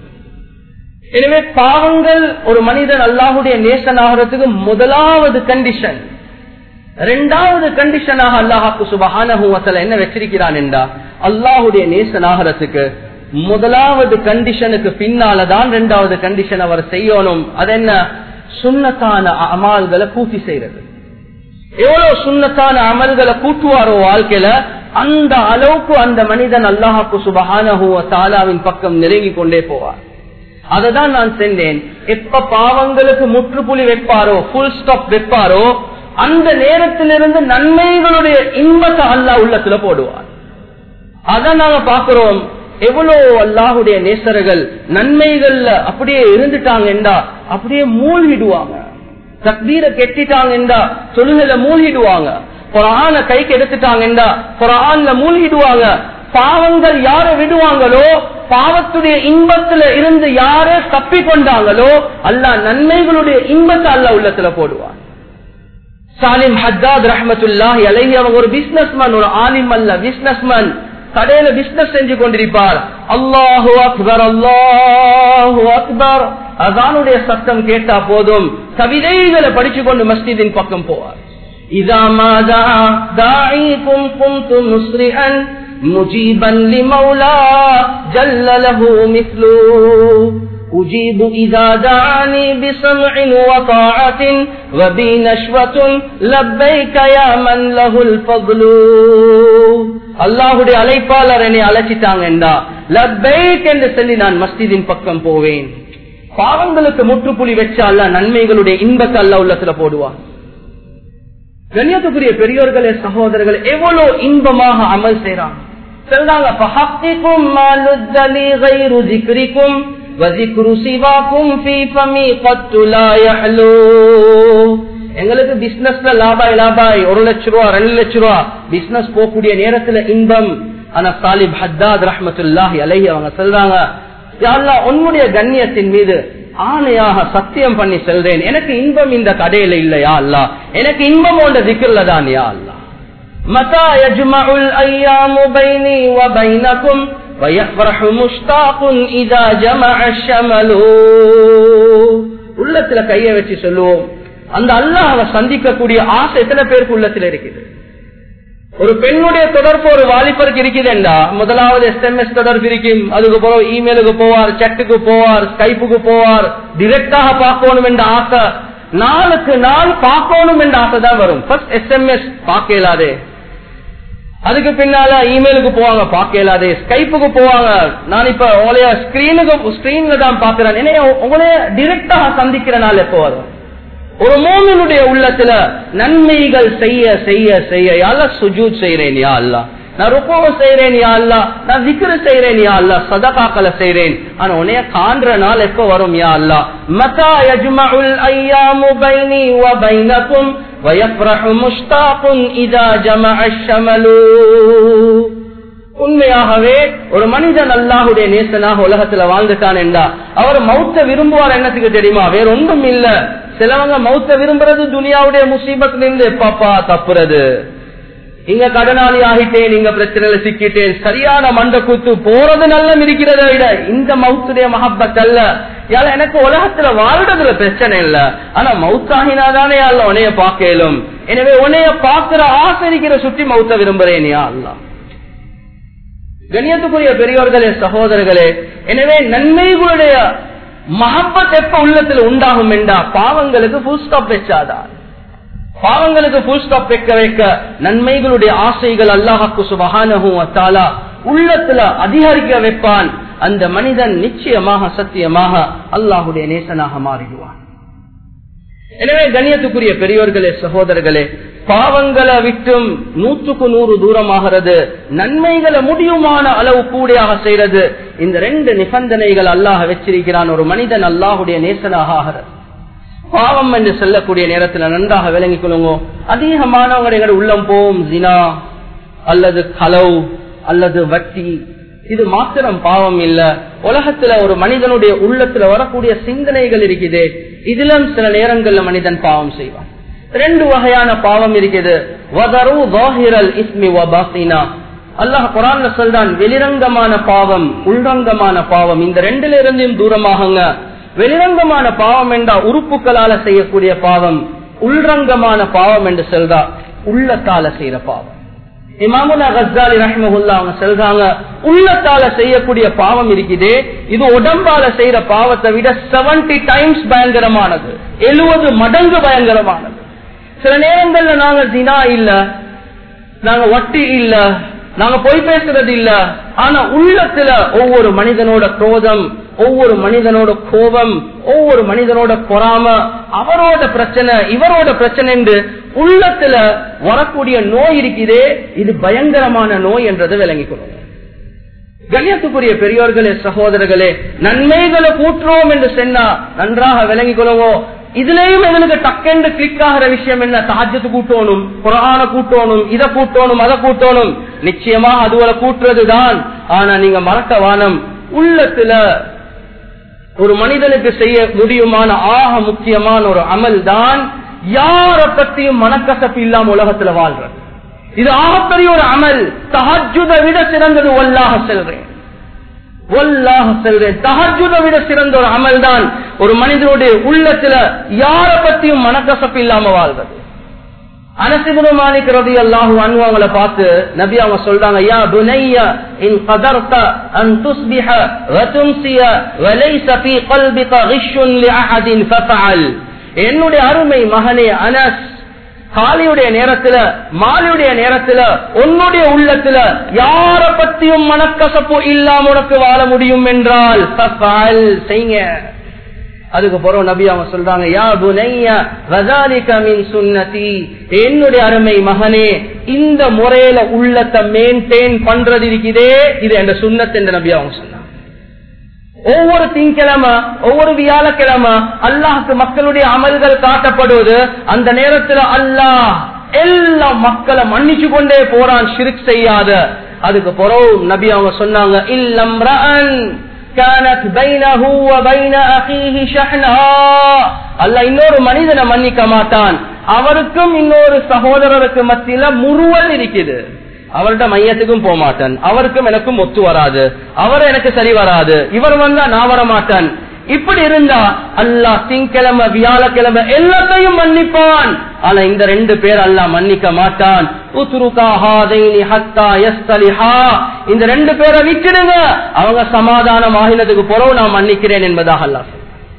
எனவே பாவங்கள் ஒரு மனிதன் அல்லாஹுடைய நேசனாகிறதுக்கு முதலாவது கண்டிஷன் இரண்டாவது கண்டிஷனாக அல்லாஹாக்கு சுபஹான என்ன வச்சிருக்கிறான் என்றா அல்லாஹுடைய நேசனாகிறதுக்கு முதலாவது கண்டிஷனுக்கு பின்னாலதான் இரண்டாவது கண்டிஷன் அவர் செய்யணும் அது என்ன சுண்ணத்தான அமால்களை பூர்த்தி செய்யறது எவ்வளவு சுண்ணத்தான அமல்களை கூட்டுவாரோ வாழ்க்கையில அந்த அளவுக்கு அந்த மனிதன் அல்லாஹாக்கு சுபஹானஹுவ தாலாவின் பக்கம் நெருங்கி கொண்டே போவார் அததான் நான் சென்றேன் எப்ப பாவங்களுக்கு முற்றுப்புள்ளி வைப்பாரோ புல் ஸ்டாப் வைப்பாரோ அந்த நேரத்திலிருந்து நன்மைகளுடைய இன்பத்தை அல்லாஹ் உள்ளத்துல போடுவார் அதான் நாங்க பாக்குறோம் எவ்வளவு அல்லாஹுடைய நேசர்கள் நன்மைகள்ல அப்படியே இருந்துட்டாங்கண்டா அப்படியே மூழ்கிடுவாங்க தக்தீரை கெட்டிட்டாங்கண்டா தொழுகையில மூழ்கிடுவாங்க குரான கைக்கு எடுத்துட்டாங்கண்டா குரான்ல மூழ்கிடுவாங்க பாவங்கள் யார விடுவாங்களோ பாவத்துடைய இன்பத்துல இருந்து யார தப்பி கொண்டாங்களோ அல்ல நன்மைகளுடைய இன்பத்தை அல்ல உள்ளத்துல போடுவான் சாலிம் ஹத்தாத் ரஹமத்துல்லாஹி அலைஹி அவங்க ஒரு பிசினஸ்மேன் ஒரு ஆலிம் அல்ல பிசினஸ்மேன் கடையில பிசினஸ் செஞ்சு கொண்டிருப்பார் அல்லாஹு அக்பர் அல்லாஹு அக்பர் அதானுடைய சத்தம் கேட்டா போதும் கவிதைகளை படிச்சு கொண்டு மஸ்ஜிதின் பக்கம் போவார் இதா மாதா தாயிக்கும் குந்தும் முஸ்ரிஅன் مجيبا لمولى جل له مثله أجيب إذا دعاني بسمع وطاعة وبي نشوة لبيك يا من له الفضل அல்லாஹுடைய அழைப்பாளர் என்னை அழைச்சிட்டாங்கண்டா லப்பைக் என்று சொல்லி நான் மஸ்ஜிதின் பக்கம் போவேன் பாவங்களுக்கு முற்றுப்புள்ளி வச்சா அல்ல நன்மைகளுடைய இன்பத்தை அல்ல உள்ளத்துல போடுவான் கண்ணியத்துக்குரிய பெரியோர்களே சகோதரர்கள் எவ்வளவு இன்பமாக அமல் செய்யறாங்க சொல்றாங்க فحقكم ما لذ لي غير ذكركم وذكر سواكم في فمي قد لا يحلو எங்களுக்கு பிசினஸ்ல லாபாய் லாபாய் ஒரு லட்ச ரூபா ரெண்டு லட்ச ரூபா பிசினஸ் போகக்கூடிய நேரத்துல இன்பம் ஆனா சாலிப் ஹத்தாத் ரஹமத்துல்லாஹி அலைஹி அவங்க சொல்றாங்க யாழ்லா உன்னுடைய கண்ணியத்தின் மீது ஆணையாக சத்தியம் பண்ணி செல்றேன் எனக்கு இன்பம் இந்த கடையில இல்லையா அல்லா எனக்கு இன்பம் உண்ட திக்கில்ல தான் யா அல்லா متى يجمع الأيام بيني وبينكم ويفرح مشتاق إذا جمع الشمل உள்ளத்துல கைய வச்சு சொல்லுவோம் அந்த அல்லாஹ் சந்திக்கக்கூடிய ஆசை எத்தனை பேருக்கு உள்ளத்துல இருக்குது ஒரு பெண்ணுடைய தொடர்பு ஒரு வாலிபருக்கு இருக்குதுண்டா முதலாவது எஸ்எம்எஸ் தொடர்பு இருக்கும் அதுக்கு போற இமெயிலுக்கு போவார் செட்டுக்கு போவார் ஸ்கைப்புக்கு போவார் டிரெக்டாக பார்க்கணும் என்ற ஆசை நாளுக்கு நாள் பார்க்கணும் என்ற ஆசை தான் வரும் ஃபர்ஸ்ட் எஸ்எம்எஸ் பார்க்க இயலாதே அதுக்கு பின்னால இமெயிலுக்கு போவாங்க பார்க்க இயலாதே ஸ்கைப்புக்கு போவாங்க நான் இப்ப உங்களைய ஸ்கிரீனுக்கு ஸ்கிரீன்ல தான் பாக்குறேன் என்ன உங்களைய டிரெக்டாக சந்திக்கிற நாள் எப்போ வரும் ஒரு மோமினுடைய உள்ளத்துல நன்மைகள் செய்ய செய்ய செய்ய யாழ்லா சுஜூத் செய்யறேன் யா அல்லா நான் ருப்போவ செய்யறேன் யா அல்லா நான் விக்கிர செய்யறேன் யா அல்லா சதகாக்கல செய்யறேன் ஆனா உன்னைய காண்ற நாள் எப்ப வரும் யா அல்லா மதா யஜ்மஉல் ஐயாமு பைனி வ பைனகும் ويفرح مشتاق اذا جمع الشمل உண்மையாகவே ஒரு மனிதன் அல்லாஹுடைய நேசனாக உலகத்துல வாழ்ந்துட்டான் என்றா அவர் மௌத்த விரும்புவார் என்னத்துக்கு தெரியுமா வேற ஒன்றும் இல்ல சிலவங்க மௌத்த விரும்புறது துனியாவுடைய முசீபத்துல இருந்து பாப்பா தப்புறது இங்க கடனாளி ஆகிட்டேன் இங்க பிரச்சனையில சிக்கிட்டேன் சரியான மண்ட கூத்து போறது நல்ல இருக்கிறத விட இந்த மவுத்துடைய மஹப்பத் அல்ல யால எனக்கு உலகத்துல வாழ்றதுல பிரச்சனை இல்ல ஆனா மவுத்தாகினாதானே அல்ல உனைய பார்க்கலும் எனவே உன்னைய பார்க்கிற ஆசை இருக்கிற சுற்றி மவுத்த விரும்புறேன் யா அல்லா கணியத்துக்குரிய பெரியோர்களே சகோதரர்களே எனவே நன்மைகளுடைய மஹப்பத் எப்ப உள்ளத்துல உண்டாகும் என்றா பாவங்களுக்கு புல் ஸ்டாப் வச்சாதான் பாவங்களுக்கு புல் ஸ்டாப் வைக்க வைக்க நன்மைகளுடைய ஆசைகள் அல்லாஹாக்கு சுபகானகும் அத்தாலா உள்ளத்துல அதிகரிக்க வைப்பான் அந்த மனிதன் நிச்சயமாக சத்தியமாக அல்லாஹுடைய நேசனாக மாறிடுவான் எனவே கண்ணியத்துக்குரிய பெரியோர்களே சகோதரர்களே பாவங்களை விட்டும் நூற்றுக்கு நூறு தூரமாகிறது நன்மைகளை முடியுமான அளவு கூடியாக செய்யறது இந்த ரெண்டு நிபந்தனைகள் அல்லாஹ் வச்சிருக்கிறான் ஒரு மனிதன் அல்லாஹுடைய நேசனாக ஆகிறது பாவம் என்று சொல்லக்கூடிய நேரத்தில் நன்றாக விளங்கிக் கொள்ளுங்க அதிகமானவங்க உள்ளம் போவும் ஜினா அல்லது கலவு அல்லது வட்டி இது மாத்திரம் பாவம் இல்ல உலகத்துல ஒரு மனிதனுடைய உள்ளத்துல வரக்கூடிய சிந்தனைகள் இருக்குது இதிலும் சில நேரங்கள்ல மனிதன் பாவம் செய்வான் ரெண்டு வகையான பாவம் இருக்குது அல்லாஹ் குரான்ல சொல்றான் வெளிரங்கமான பாவம் உள்ரங்கமான பாவம் இந்த ரெண்டுல இருந்தும் தூரமாகுங்க வெளிரங்கமான பாவம் என்றா உறுப்புகளால செய்யக்கூடிய பாவம் உள்ரங்கமான பாவம் என்று சொல்றா உள்ளத்தால செய்யற பாவம் இமாமுல்லா கஸ்தாலி ரஹ்மஹுல்லா அவங்க சொல்றாங்க உள்ளத்தால செய்யக்கூடிய பாவம் இருக்குது இது உடம்பால செய்யற பாவத்தை விட செவன்டி டைம்ஸ் பயங்கரமானது எழுபது மடங்கு பயங்கரமானது சில நேரங்கள்ல நாங்க தினா இல்ல நாங்க வட்டி இல்ல நாங்க பொய் பேசுறது இல்ல ஆனா உள்ளத்துல ஒவ்வொரு மனிதனோட குரோதம் ஒவ்வொரு மனிதனோட கோபம் ஒவ்வொரு மனிதனோட பொறாம அவரோட பிரச்சனை இவரோட பிரச்சனை என்று உள்ளத்துல வரக்கூடிய நோய் இருக்குதே இது பயங்கரமான நோய் என்றதை விளங்கிக் கொள்ளுங்க கண்ணியத்துக்குரிய பெரியோர்களே சகோதரர்களே நன்மைகளை கூட்டுறோம் என்று சொன்னா நன்றாக விளங்கிக் கொள்ளுவோம் இதுலயும் எங்களுக்கு டக்கென்று கிளிக் ஆகிற விஷயம் என்ன தாஜத்து கூட்டணும் குரான கூட்டணும் இதை கூட்டணும் அதை கூட்டணும் நிச்சயமா அதுவரை கூட்டுறதுதான் ஆனா நீங்க மறக்க வானம் உள்ளத்துல ஒரு மனிதனுக்கு செய்ய முடியுமான ஆக முக்கியமான ஒரு அமல் தான் யார பத்தியும் மனக்கசப்பு இல்லாம உலகத்துல வாழ்றது இது ஆகப்பெரிய ஒரு அமல் தஹஜுத விட சிறந்தது ஒல்லாக செல்றேன் ஒல்லாக செல்றேன் தஹஜுத விட சிறந்த ஒரு அமல் தான் ஒரு மனிதனுடைய உள்ளத்துல யார பத்தியும் மனக்கசப்பு இல்லாம வாழ்றது அனசிபுரு மாலிக் ரதி அல்லாஹு அனுவங்களை பார்த்து நபி அவங்க சொல்றாங்க யா புனைய இன் கதர்த்த அன் துஸ்பிஹ வதும்சிய வலைஸ ஃபீ கல்பிக கிஷ்ஷுன் லிஅஹதின் ஃபஃஅல் என்னுடைய அருமை மகனே அனஸ் காலியுடைய நேரத்துல மாலியுடைய நேரத்துல உன்னுடைய உள்ளத்துல யார பத்தியும் மனக்கசப்பு இல்லாம உனக்கு வாழ முடியும் என்றால் ஃபஃஅல் செய்யுங்க அதுக்கு பிறகு நபி அவங்க சொல்றாங்க யா புனைய வதாலிக மின் சுன்னதி என்னுடைய அருமை மகனே இந்த முறையில உள்ளத்தை மெயின்டைன் பண்றது இருக்குதே இது என்ற சுண்ணத் என்று நபி அவங்க சொன்னாங்க ஒவ்வொரு திங்கிழமை ஒவ்வொரு வியாழக்கிழமை அல்லாஹுக்கு மக்களுடைய அமல்கள் காட்டப்படுவது அந்த நேரத்துல அல்லாஹ் எல்லா மக்களை மன்னிச்சு கொண்டே போறான் ஷிரிக் செய்யாத அதுக்கு பிறகு நபி அவங்க சொன்னாங்க இல்லம் كانت بينه وبين اخيه شحنا அல்லாஹ் இன்னொரு மனிதனை மன்னிக்க மாட்டான் அவருக்கும் இன்னொரு சகோதரருக்கு மத்தியில முறுவல் இருக்குது அவர்கிட்ட மையத்துக்கும் போக மாட்டான் அவருக்கும் எனக்கும் ஒத்து வராது அவர் எனக்கு சரி வராது இவர் வந்தா நான் வர மாட்டான் இப்படி இருந்தா அல்லாஹ் திங்கிழமை வியாழக்கிழமை எல்லாத்தையும் மன்னிப்பான் ஆனா இந்த ரெண்டு பேர் அல்லாஹ் மன்னிக்க மாட்டான் இந்த ரெண்டு பேரை விட்டுடுங்க அவங்க சமாதானம் ஆகினதுக்கு பிறகு நான் மன்னிக்கிறேன் என்பதாக அல்லாஹ்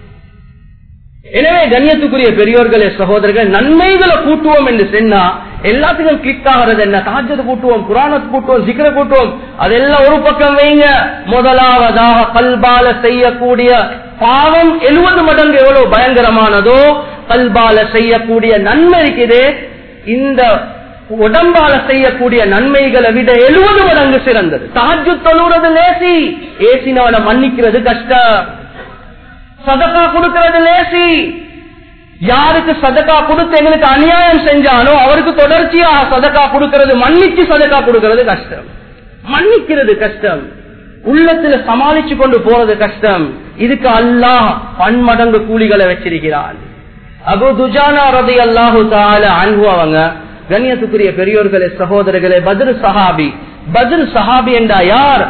எனவே கண்ணியத்துக்குரிய பெரியோர்களே சகோதரர்கள் நன்மைகளை கூட்டுவோம் என்று சொன்னா எல்லாத்துக்கும் கிளிக் ஆகிறது என்ன தாஜத்தை கூட்டுவோம் குரானத்தை கூட்டுவோம் சிக்கர கூட்டுவோம் அதெல்லாம் ஒரு பக்கம் வைங்க முதலாவதாக கல்பால செய்யக்கூடிய பாவம் எழுபது மடங்கு எவ்வளவு பயங்கரமானதோ கல்பால செய்யக்கூடிய நன்மை இருக்குது இந்த உடம்பால செய்யக்கூடிய நன்மைகளை விட எழுபது மடங்கு சிறந்தது தாஜு தொழுறது லேசி ஏசினவனை மன்னிக்கிறது கஷ்டம் சதக்கா கொடுக்கிறது லேசி யாருக்கு சதக்கா கொடுத்து எங்களுக்கு அநியாயம் செஞ்சானோ அவருக்கு தொடர்ச்சியாக சதக்கா கொடுக்கிறது மன்னிச்சு சதக்கா கொடுக்கிறது கஷ்டம் மன்னிக்கிறது கஷ்டம் உள்ளத்துல சமாளிச்சு கொண்டு போறது கஷ்டம் இதுக்கு அல்லாஹ் பன்மடங்கு கூலிகளை வச்சிருக்கிறான் அபு துஜானா ரதி அல்லாஹு தால அன்பு அவங்க கண்ணியத்துக்குரிய பெரியோர்களே சகோதரர்களே பதிரு சஹாபி பதில் சஹாபி என்றா யார்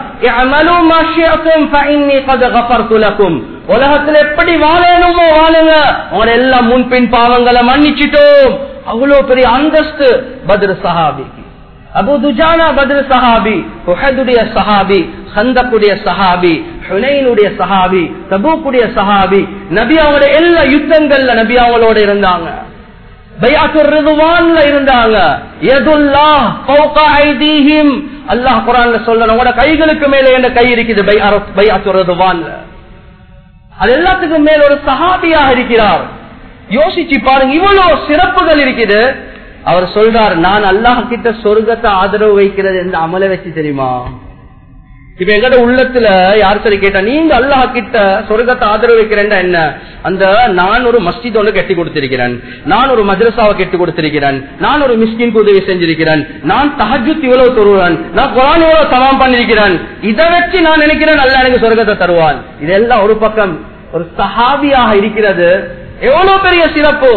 உலகத்தில் எப்படி வாழணுமோ வாழுங்க உங்களை எல்லாம் முன்பின் பாவங்களை மன்னிச்சிட்டோம் அவ்வளவு பெரிய அந்தஸ்து பதில் சஹாபிக்கு அபு துஜானா பதில் சஹாபி உஹதுடைய சஹாபி சந்தக்குடைய சஹாபி ஹுனைனுடைய சஹாபி தபூக்குடைய சஹாபி நபி அவங்களுடைய எல்லா யுத்தங்கள்ல நபி அவங்களோட இருந்தாங்க இருந்தாங்க அல்லாஹ் குரான்ல சொல்ல கைகளுக்கு மேல என்ன கை இருக்குது அது எல்லாத்துக்கும் மேல ஒரு சஹாபியாக இருக்கிறார் யோசிச்சு பாருங்க இவ்வளவு சிறப்புகள் இருக்குது அவர் சொல்றார் நான் அல்லாஹ் கிட்ட சொர்க்கத்தை ஆதரவு வைக்கிறது எந்த அமல வச்சு தெரியுமா இப்ப எங்கட உள்ளத்துல யார் சரி கேட்டா நீங்க அல்லாஹ் கிட்ட சொர்க்கத்தை ஆதரவு வைக்கிறேன் என்ன அந்த நான் ஒரு மஸ்ஜித் ஒன்று கட்டி கொடுத்திருக்கிறேன் நான் ஒரு மദ്രസാவை கட்டி கொடுத்திருக்கிறேன் நான் ஒரு மிஸ்கின் உதவி செஞ்சிருக்கிறேன் நான் தஹஜுத் இவ்வளவு தருவான் நான் குரான் இவ்வளவு சமம் பண்ணிருக்கிறேன் இதை வச்சு நான் நினைக்கிறேன் அல்ல எனக்கு சொர்க்கத்தை தருவான் இதெல்லாம் ஒரு பக்கம் ஒரு சஹாபியாக இருக்கிறது எவ்வளவு பெரிய சிறப்பு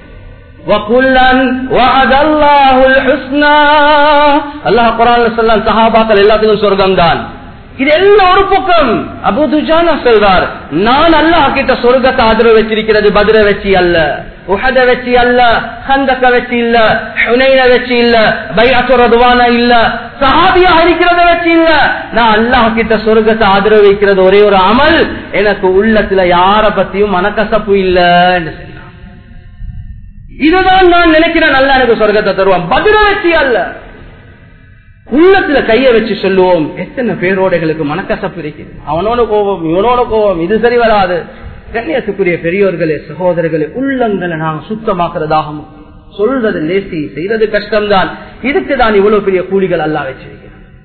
அல்லாஹ் குரான் சொல்லான் சஹாபாக்கள் எல்லாத்துக்கும் சொர்க்கம் தான் இது எல்லாம் ஒரு பக்கம் அபு துஜானா சொல்றார் நான் அல்லாஹ் கிட்ட சொர்க்கத்தை ஆதரவு வச்சிருக்கிறது பதிர வச்சு அல்ல உஹத வச்சு அல்ல ஹந்தக்க வச்சு இல்ல ஹுனைன வச்சு இல்ல பைஅத்துறதுவான இல்ல சஹாபியா இருக்கிறத வச்சு இல்ல நான் அல்லாஹ் கிட்ட சொர்க்கத்தை ஆதரவு வைக்கிறது ஒரே ஒரு அமல் எனக்கு உள்ளத்துல யார பத்தியும் மனக்கசப்பு இல்ல என்று சொன்னார் இதுதான் நான் நினைக்கிறேன் நல்லா எனக்கு சொர்க்கத்தை தருவான் பதிர வச்சு அல்ல உள்ளத்துல கைய வச்சு சொல்லுவோம் எத்தனை பேரோட எங்களுக்கு மனக்கசப்பு இருக்குது அவனோட கோபம் இவனோட கோபம் இது சரி வராது கண்ணியத்துக்குரிய பெரியோர்களே சகோதரர்களே உள்ளங்களை நாங்க சுத்தமாக்குறதாக சொல்றது லேசி செய்யறது கஷ்டம்தான் இதுக்கு தான் இவ்வளவு பெரிய கூலிகள் அல்லா வச்சிருக்கிறேன்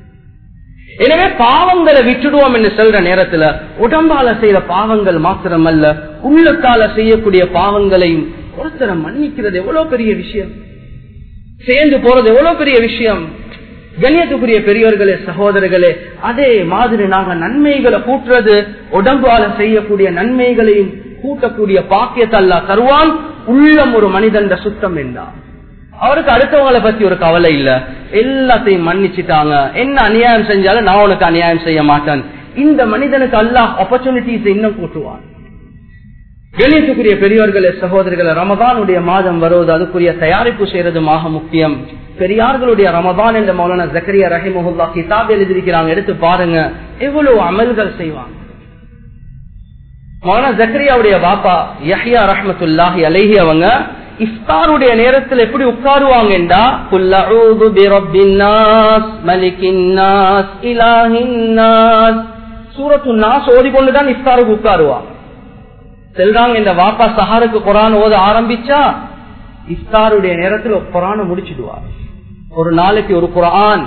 எனவே பாவங்களை விட்டுடுவோம் என்று சொல்ற நேரத்துல உடம்பால செய்யற பாவங்கள் மாத்திரமல்ல உள்ளத்தால செய்யக்கூடிய பாவங்களையும் ஒருத்தரை மன்னிக்கிறது எவ்வளவு பெரிய விஷயம் சேர்ந்து போறது எவ்வளவு பெரிய விஷயம் கண்ணியத்துக்குரிய பெரியவர்களே சகோதரர்களே அதே மாதிரி நாங்க நன்மைகளை கூட்டுறது உடம்பால செய்யக்கூடிய நன்மைகளையும் கூட்டக்கூடிய பாக்கியத்தை அல்லா தருவான் உள்ளம் ஒரு மனிதன் சுத்தம் என்றான் அவருக்கு அடுத்தவங்களை பத்தி ஒரு கவலை இல்ல எல்லாத்தையும் மன்னிச்சுட்டாங்க என்ன அநியாயம் செஞ்சாலும் நான் உனக்கு அநியாயம் செய்ய மாட்டேன் இந்த மனிதனுக்கு அல்லாஹ் ஆப்பர்ச்சுனிட்டிஸ் இன்னும் கூட்டுவான் கணியத்துக்குரிய பெரியவர்களே சகோதரர்களே ரமதானுடைய மாதம் வருவது அதுக்குரிய தயாரிப்பு செய்யறதுமாக முக்கியம் பெரியார்களுடைய ரமதான் என்ற மௌலான ஜக்கரியா ரஹிமுல்லா கிதாப் எழுதியிருக்கிறாங்க எடுத்து பாருங்க எவ்வளவு அமல்கள் செய்வாங்க மௌலான ஜக்கரியாவுடைய பாப்பா யஹ்யா ரஹமத்துல்லாஹி அலைஹி அவங்க இஃப்தாருடைய நேரத்தில் எப்படி உட்காருவாங்கடா குல்லஊது பிரப்பின்னாஸ் மலிக்கின்னாஸ் இலாஹின்னாஸ் சூரத்து நாஸ் ஓதிக்கொண்டுதான் இஃப்தாருக்கு உட்காருவாங்க செல்றாங்க இந்த வாப்பா சஹாருக்கு குரான் ஓத ஆரம்பிச்சா இஃப்தாருடைய நேரத்தில் குரான முடிச்சிடுவார் ஒரு நாளைக்கு ஒரு குரான்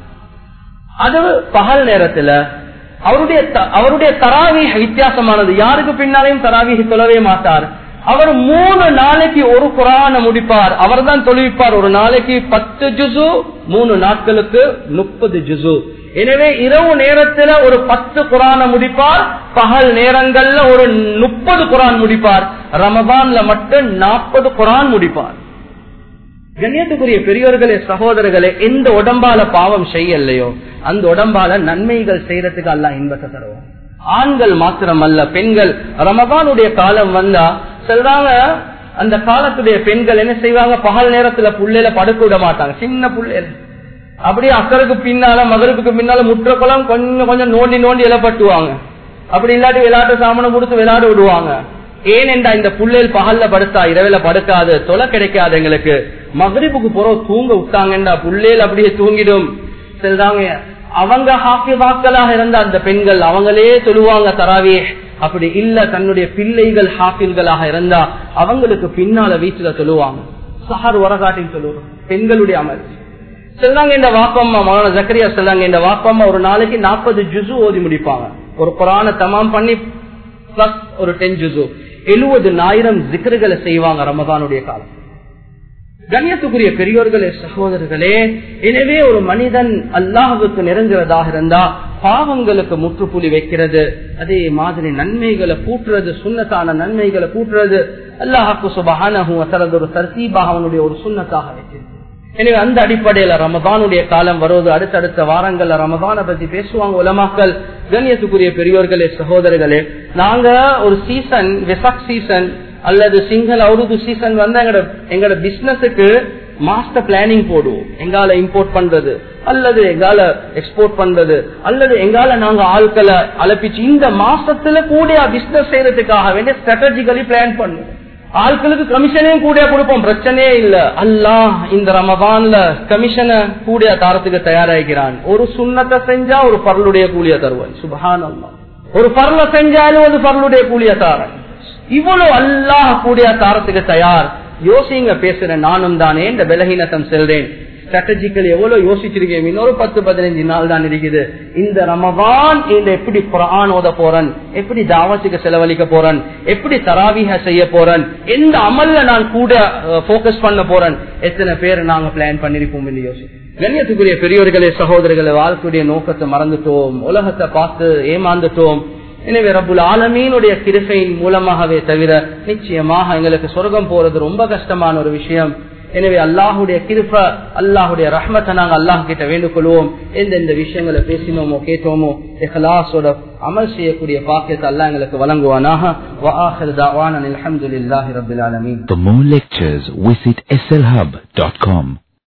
அது பகல் நேரத்துல அவருடைய அவருடைய தராவி வித்தியாசமானது யாருக்கு பின்னாலையும் தராவி தொழவே மாட்டார் அவர் மூணு நாளைக்கு ஒரு குரான முடிப்பார் அவர் தான் தொழுவிப்பார் ஒரு நாளைக்கு பத்து ஜுசு மூணு நாட்களுக்கு முப்பது ஜுசு எனவே இரவு நேரத்துல ஒரு பத்து குரான முடிப்பார் பகல் நேரங்கள்ல ஒரு முப்பது குரான் முடிப்பார் ரமபான்ல மட்டும் நாற்பது குரான் முடிப்பார் கண்ணியத்துக்குரிய பெரியவர்களே சகோதரர்களே எந்த உடம்பால பாவம் செய்யலையோ அந்த உடம்பால நன்மைகள் செய்யறதுக்கு அல்ல இன்பத்தை தருவோம் ஆண்கள் மாத்திரம் அல்ல பெண்கள் ரமபானுடைய காலம் வந்தா சொல்றாங்க அந்த காலத்துடைய பெண்கள் என்ன செய்வாங்க பகல் நேரத்துல புள்ளையில படுக்க விட மாட்டாங்க சின்ன புள்ளையில அப்படியே அக்கறைக்கு பின்னால மகருக்கு பின்னால முற்ற குளம் கொஞ்சம் கொஞ்சம் நோண்டி நோண்டி இலப்பட்டுவாங்க அப்படி இல்லாட்டி விளையாட்டு சாமானம் கொடுத்து விளையாட விடுவாங்க ஏனென்றா இந்த புள்ளையில் பகல்ல படுத்தா இரவில படுக்காது தொலை கிடைக்காது எங்களுக்கு மகரிப்புக்கு போற தூங்க விட்டாங்கண்டா புள்ளையில் அப்படியே தூங்கிடும் சரிதாங்க அவங்க ஹாஃபிவாக்களாக இருந்த அந்த பெண்கள் அவங்களே சொல்லுவாங்க தராவே அப்படி இல்ல தன்னுடைய பிள்ளைகள் ஹாஃபில்களாக இருந்தா அவங்களுக்கு பின்னால வீட்டுல சொல்லுவாங்க சஹர் உரகாட்டின்னு சொல்லுவோம் பெண்களுடைய அமல் சொல்லாங்க இந்த வாப்பம்மா மௌலான ஜக்கரியா சொல்லாங்க இந்த வாப்பம்மா ஒரு நாளைக்கு நாற்பது ஜுசு ஓதி முடிப்பாங்க ஒரு குரான தமாம் பண்ணி பிளஸ் ஒரு டென் ஜுசு எழுபது ஆயிரம் ஜிக்கர்களை செய்வாங்க ரமதானுடைய காலம் கண்ணியத்துக்குரிய பெரியோர்களே சகோதரர்களே எனவே ஒரு மனிதன் அல்லாஹுக்கு நிறைஞ்சதாக இருந்தா பாவங்களுக்கு முற்றுப்புள்ளி வைக்கிறது அதே மாதிரி நன்மைகளை கூட்டுறது சுண்ணத்தான நன்மைகளை கூட்டுறது அல்லாஹாக்கு சுபகானகும் ஒரு தர்சீபாக அவனுடைய ஒரு சுண்ணத்தாக வைக்கிறது எனவே அந்த அடிப்படையில ரமதானுடைய காலம் வருவது அடுத்தடுத்த வாரங்கள்ல ரமதான பத்தி பேசுவாங்க உலமாக்கள் கண்ணியத்துக்குரிய பெரியோர்களே சகோதரர்களே நாங்க ஒரு சீசன் வெசக் சீசன் அல்லது சிங்கள உருது சீசன் வந்து எங்கட எங்கட பிசினஸுக்கு மாஸ்டர் பிளானிங் போடுவோம் எங்கால இம்போர்ட் பண்றது அல்லது எங்கால எக்ஸ்போர்ட் பண்றது அல்லது எங்கால நாங்க ஆட்களை அலப்பிச்சு இந்த மாசத்துல கூட பிசினஸ் செய்யறதுக்காக வேண்டிய ஸ்ட்ராட்டஜிக்கலி பிளான் பண்ணுவோம் ஆட்களுக்கு கமிஷனையும் கூட கொடுப்போம் பிரச்சனையே இல்ல அல்லாஹ் இந்த ரமதான்ல கமிஷனை கூட தாரத்துக்கு தயாராகிறான் ஒரு சுண்ணத்தை செஞ்சா ஒரு பரலுடைய கூலிய தருவன் சுபஹான் அல்லா ஒரு பரல செஞ்சாலும் ஒரு பரலுடைய கூலிய தாரன் இவ்வளவு அல்லாஹ் கூடிய தாரத்துக்கு தயார் யோசிங்க பேசுறேன் நானும் தானே இந்த பலகீனத்தம் செல்றேன் ஸ்ட்ராட்டஜிக்கல் எவ்வளவு யோசிச்சிருக்கேன் இன்னொரு பத்து பதினஞ்சு நாள் தான் இருக்குது இந்த ரமவான் இந்த எப்படி குரான் ஓத போறேன் எப்படி தாவத்துக்கு செலவழிக்க போறேன் எப்படி தராவிக செய்ய போறேன் எந்த அமல்ல நான் கூட போக்கஸ் பண்ண போறேன் எத்தனை பேர் நாங்க பிளான் பண்ணிருப்போம் என்று யோசி கண்ணியத்துக்குரிய பெரியோர்களே சகோதரர்களை வாழ்க்கையுடைய நோக்கத்தை மறந்துட்டோம் உலகத்தை பார்த்து ஏமாந்துட்டோம் எனவே ரபுல் ஆலமீனுடைய கிருசையின் மூலமாகவே தவிர நிச்சயமாக எங்களுக்கு சொர்க்கம் போறது ரொம்ப கஷ்டமான ஒரு விஷயம் எனவே அல்லாஹுடைய கிருப்ப அல்லாஹுடைய ரஹ்மத்தை நாங்கள் அல்லாஹ் கிட்ட வேண்டுகொள்வோம் எந்தெந்த விஷயங்களை பேசினோமோ கேட்டோமோ இஹ்லாஸோட அமல் செய்யக்கூடிய பாக்கியத்தை அல்லாஹ் எங்களுக்கு வழங்குவானாக அலமதுல்லாஹி ரபுல் ஆலமீன் For more lectures, visit slhub.com.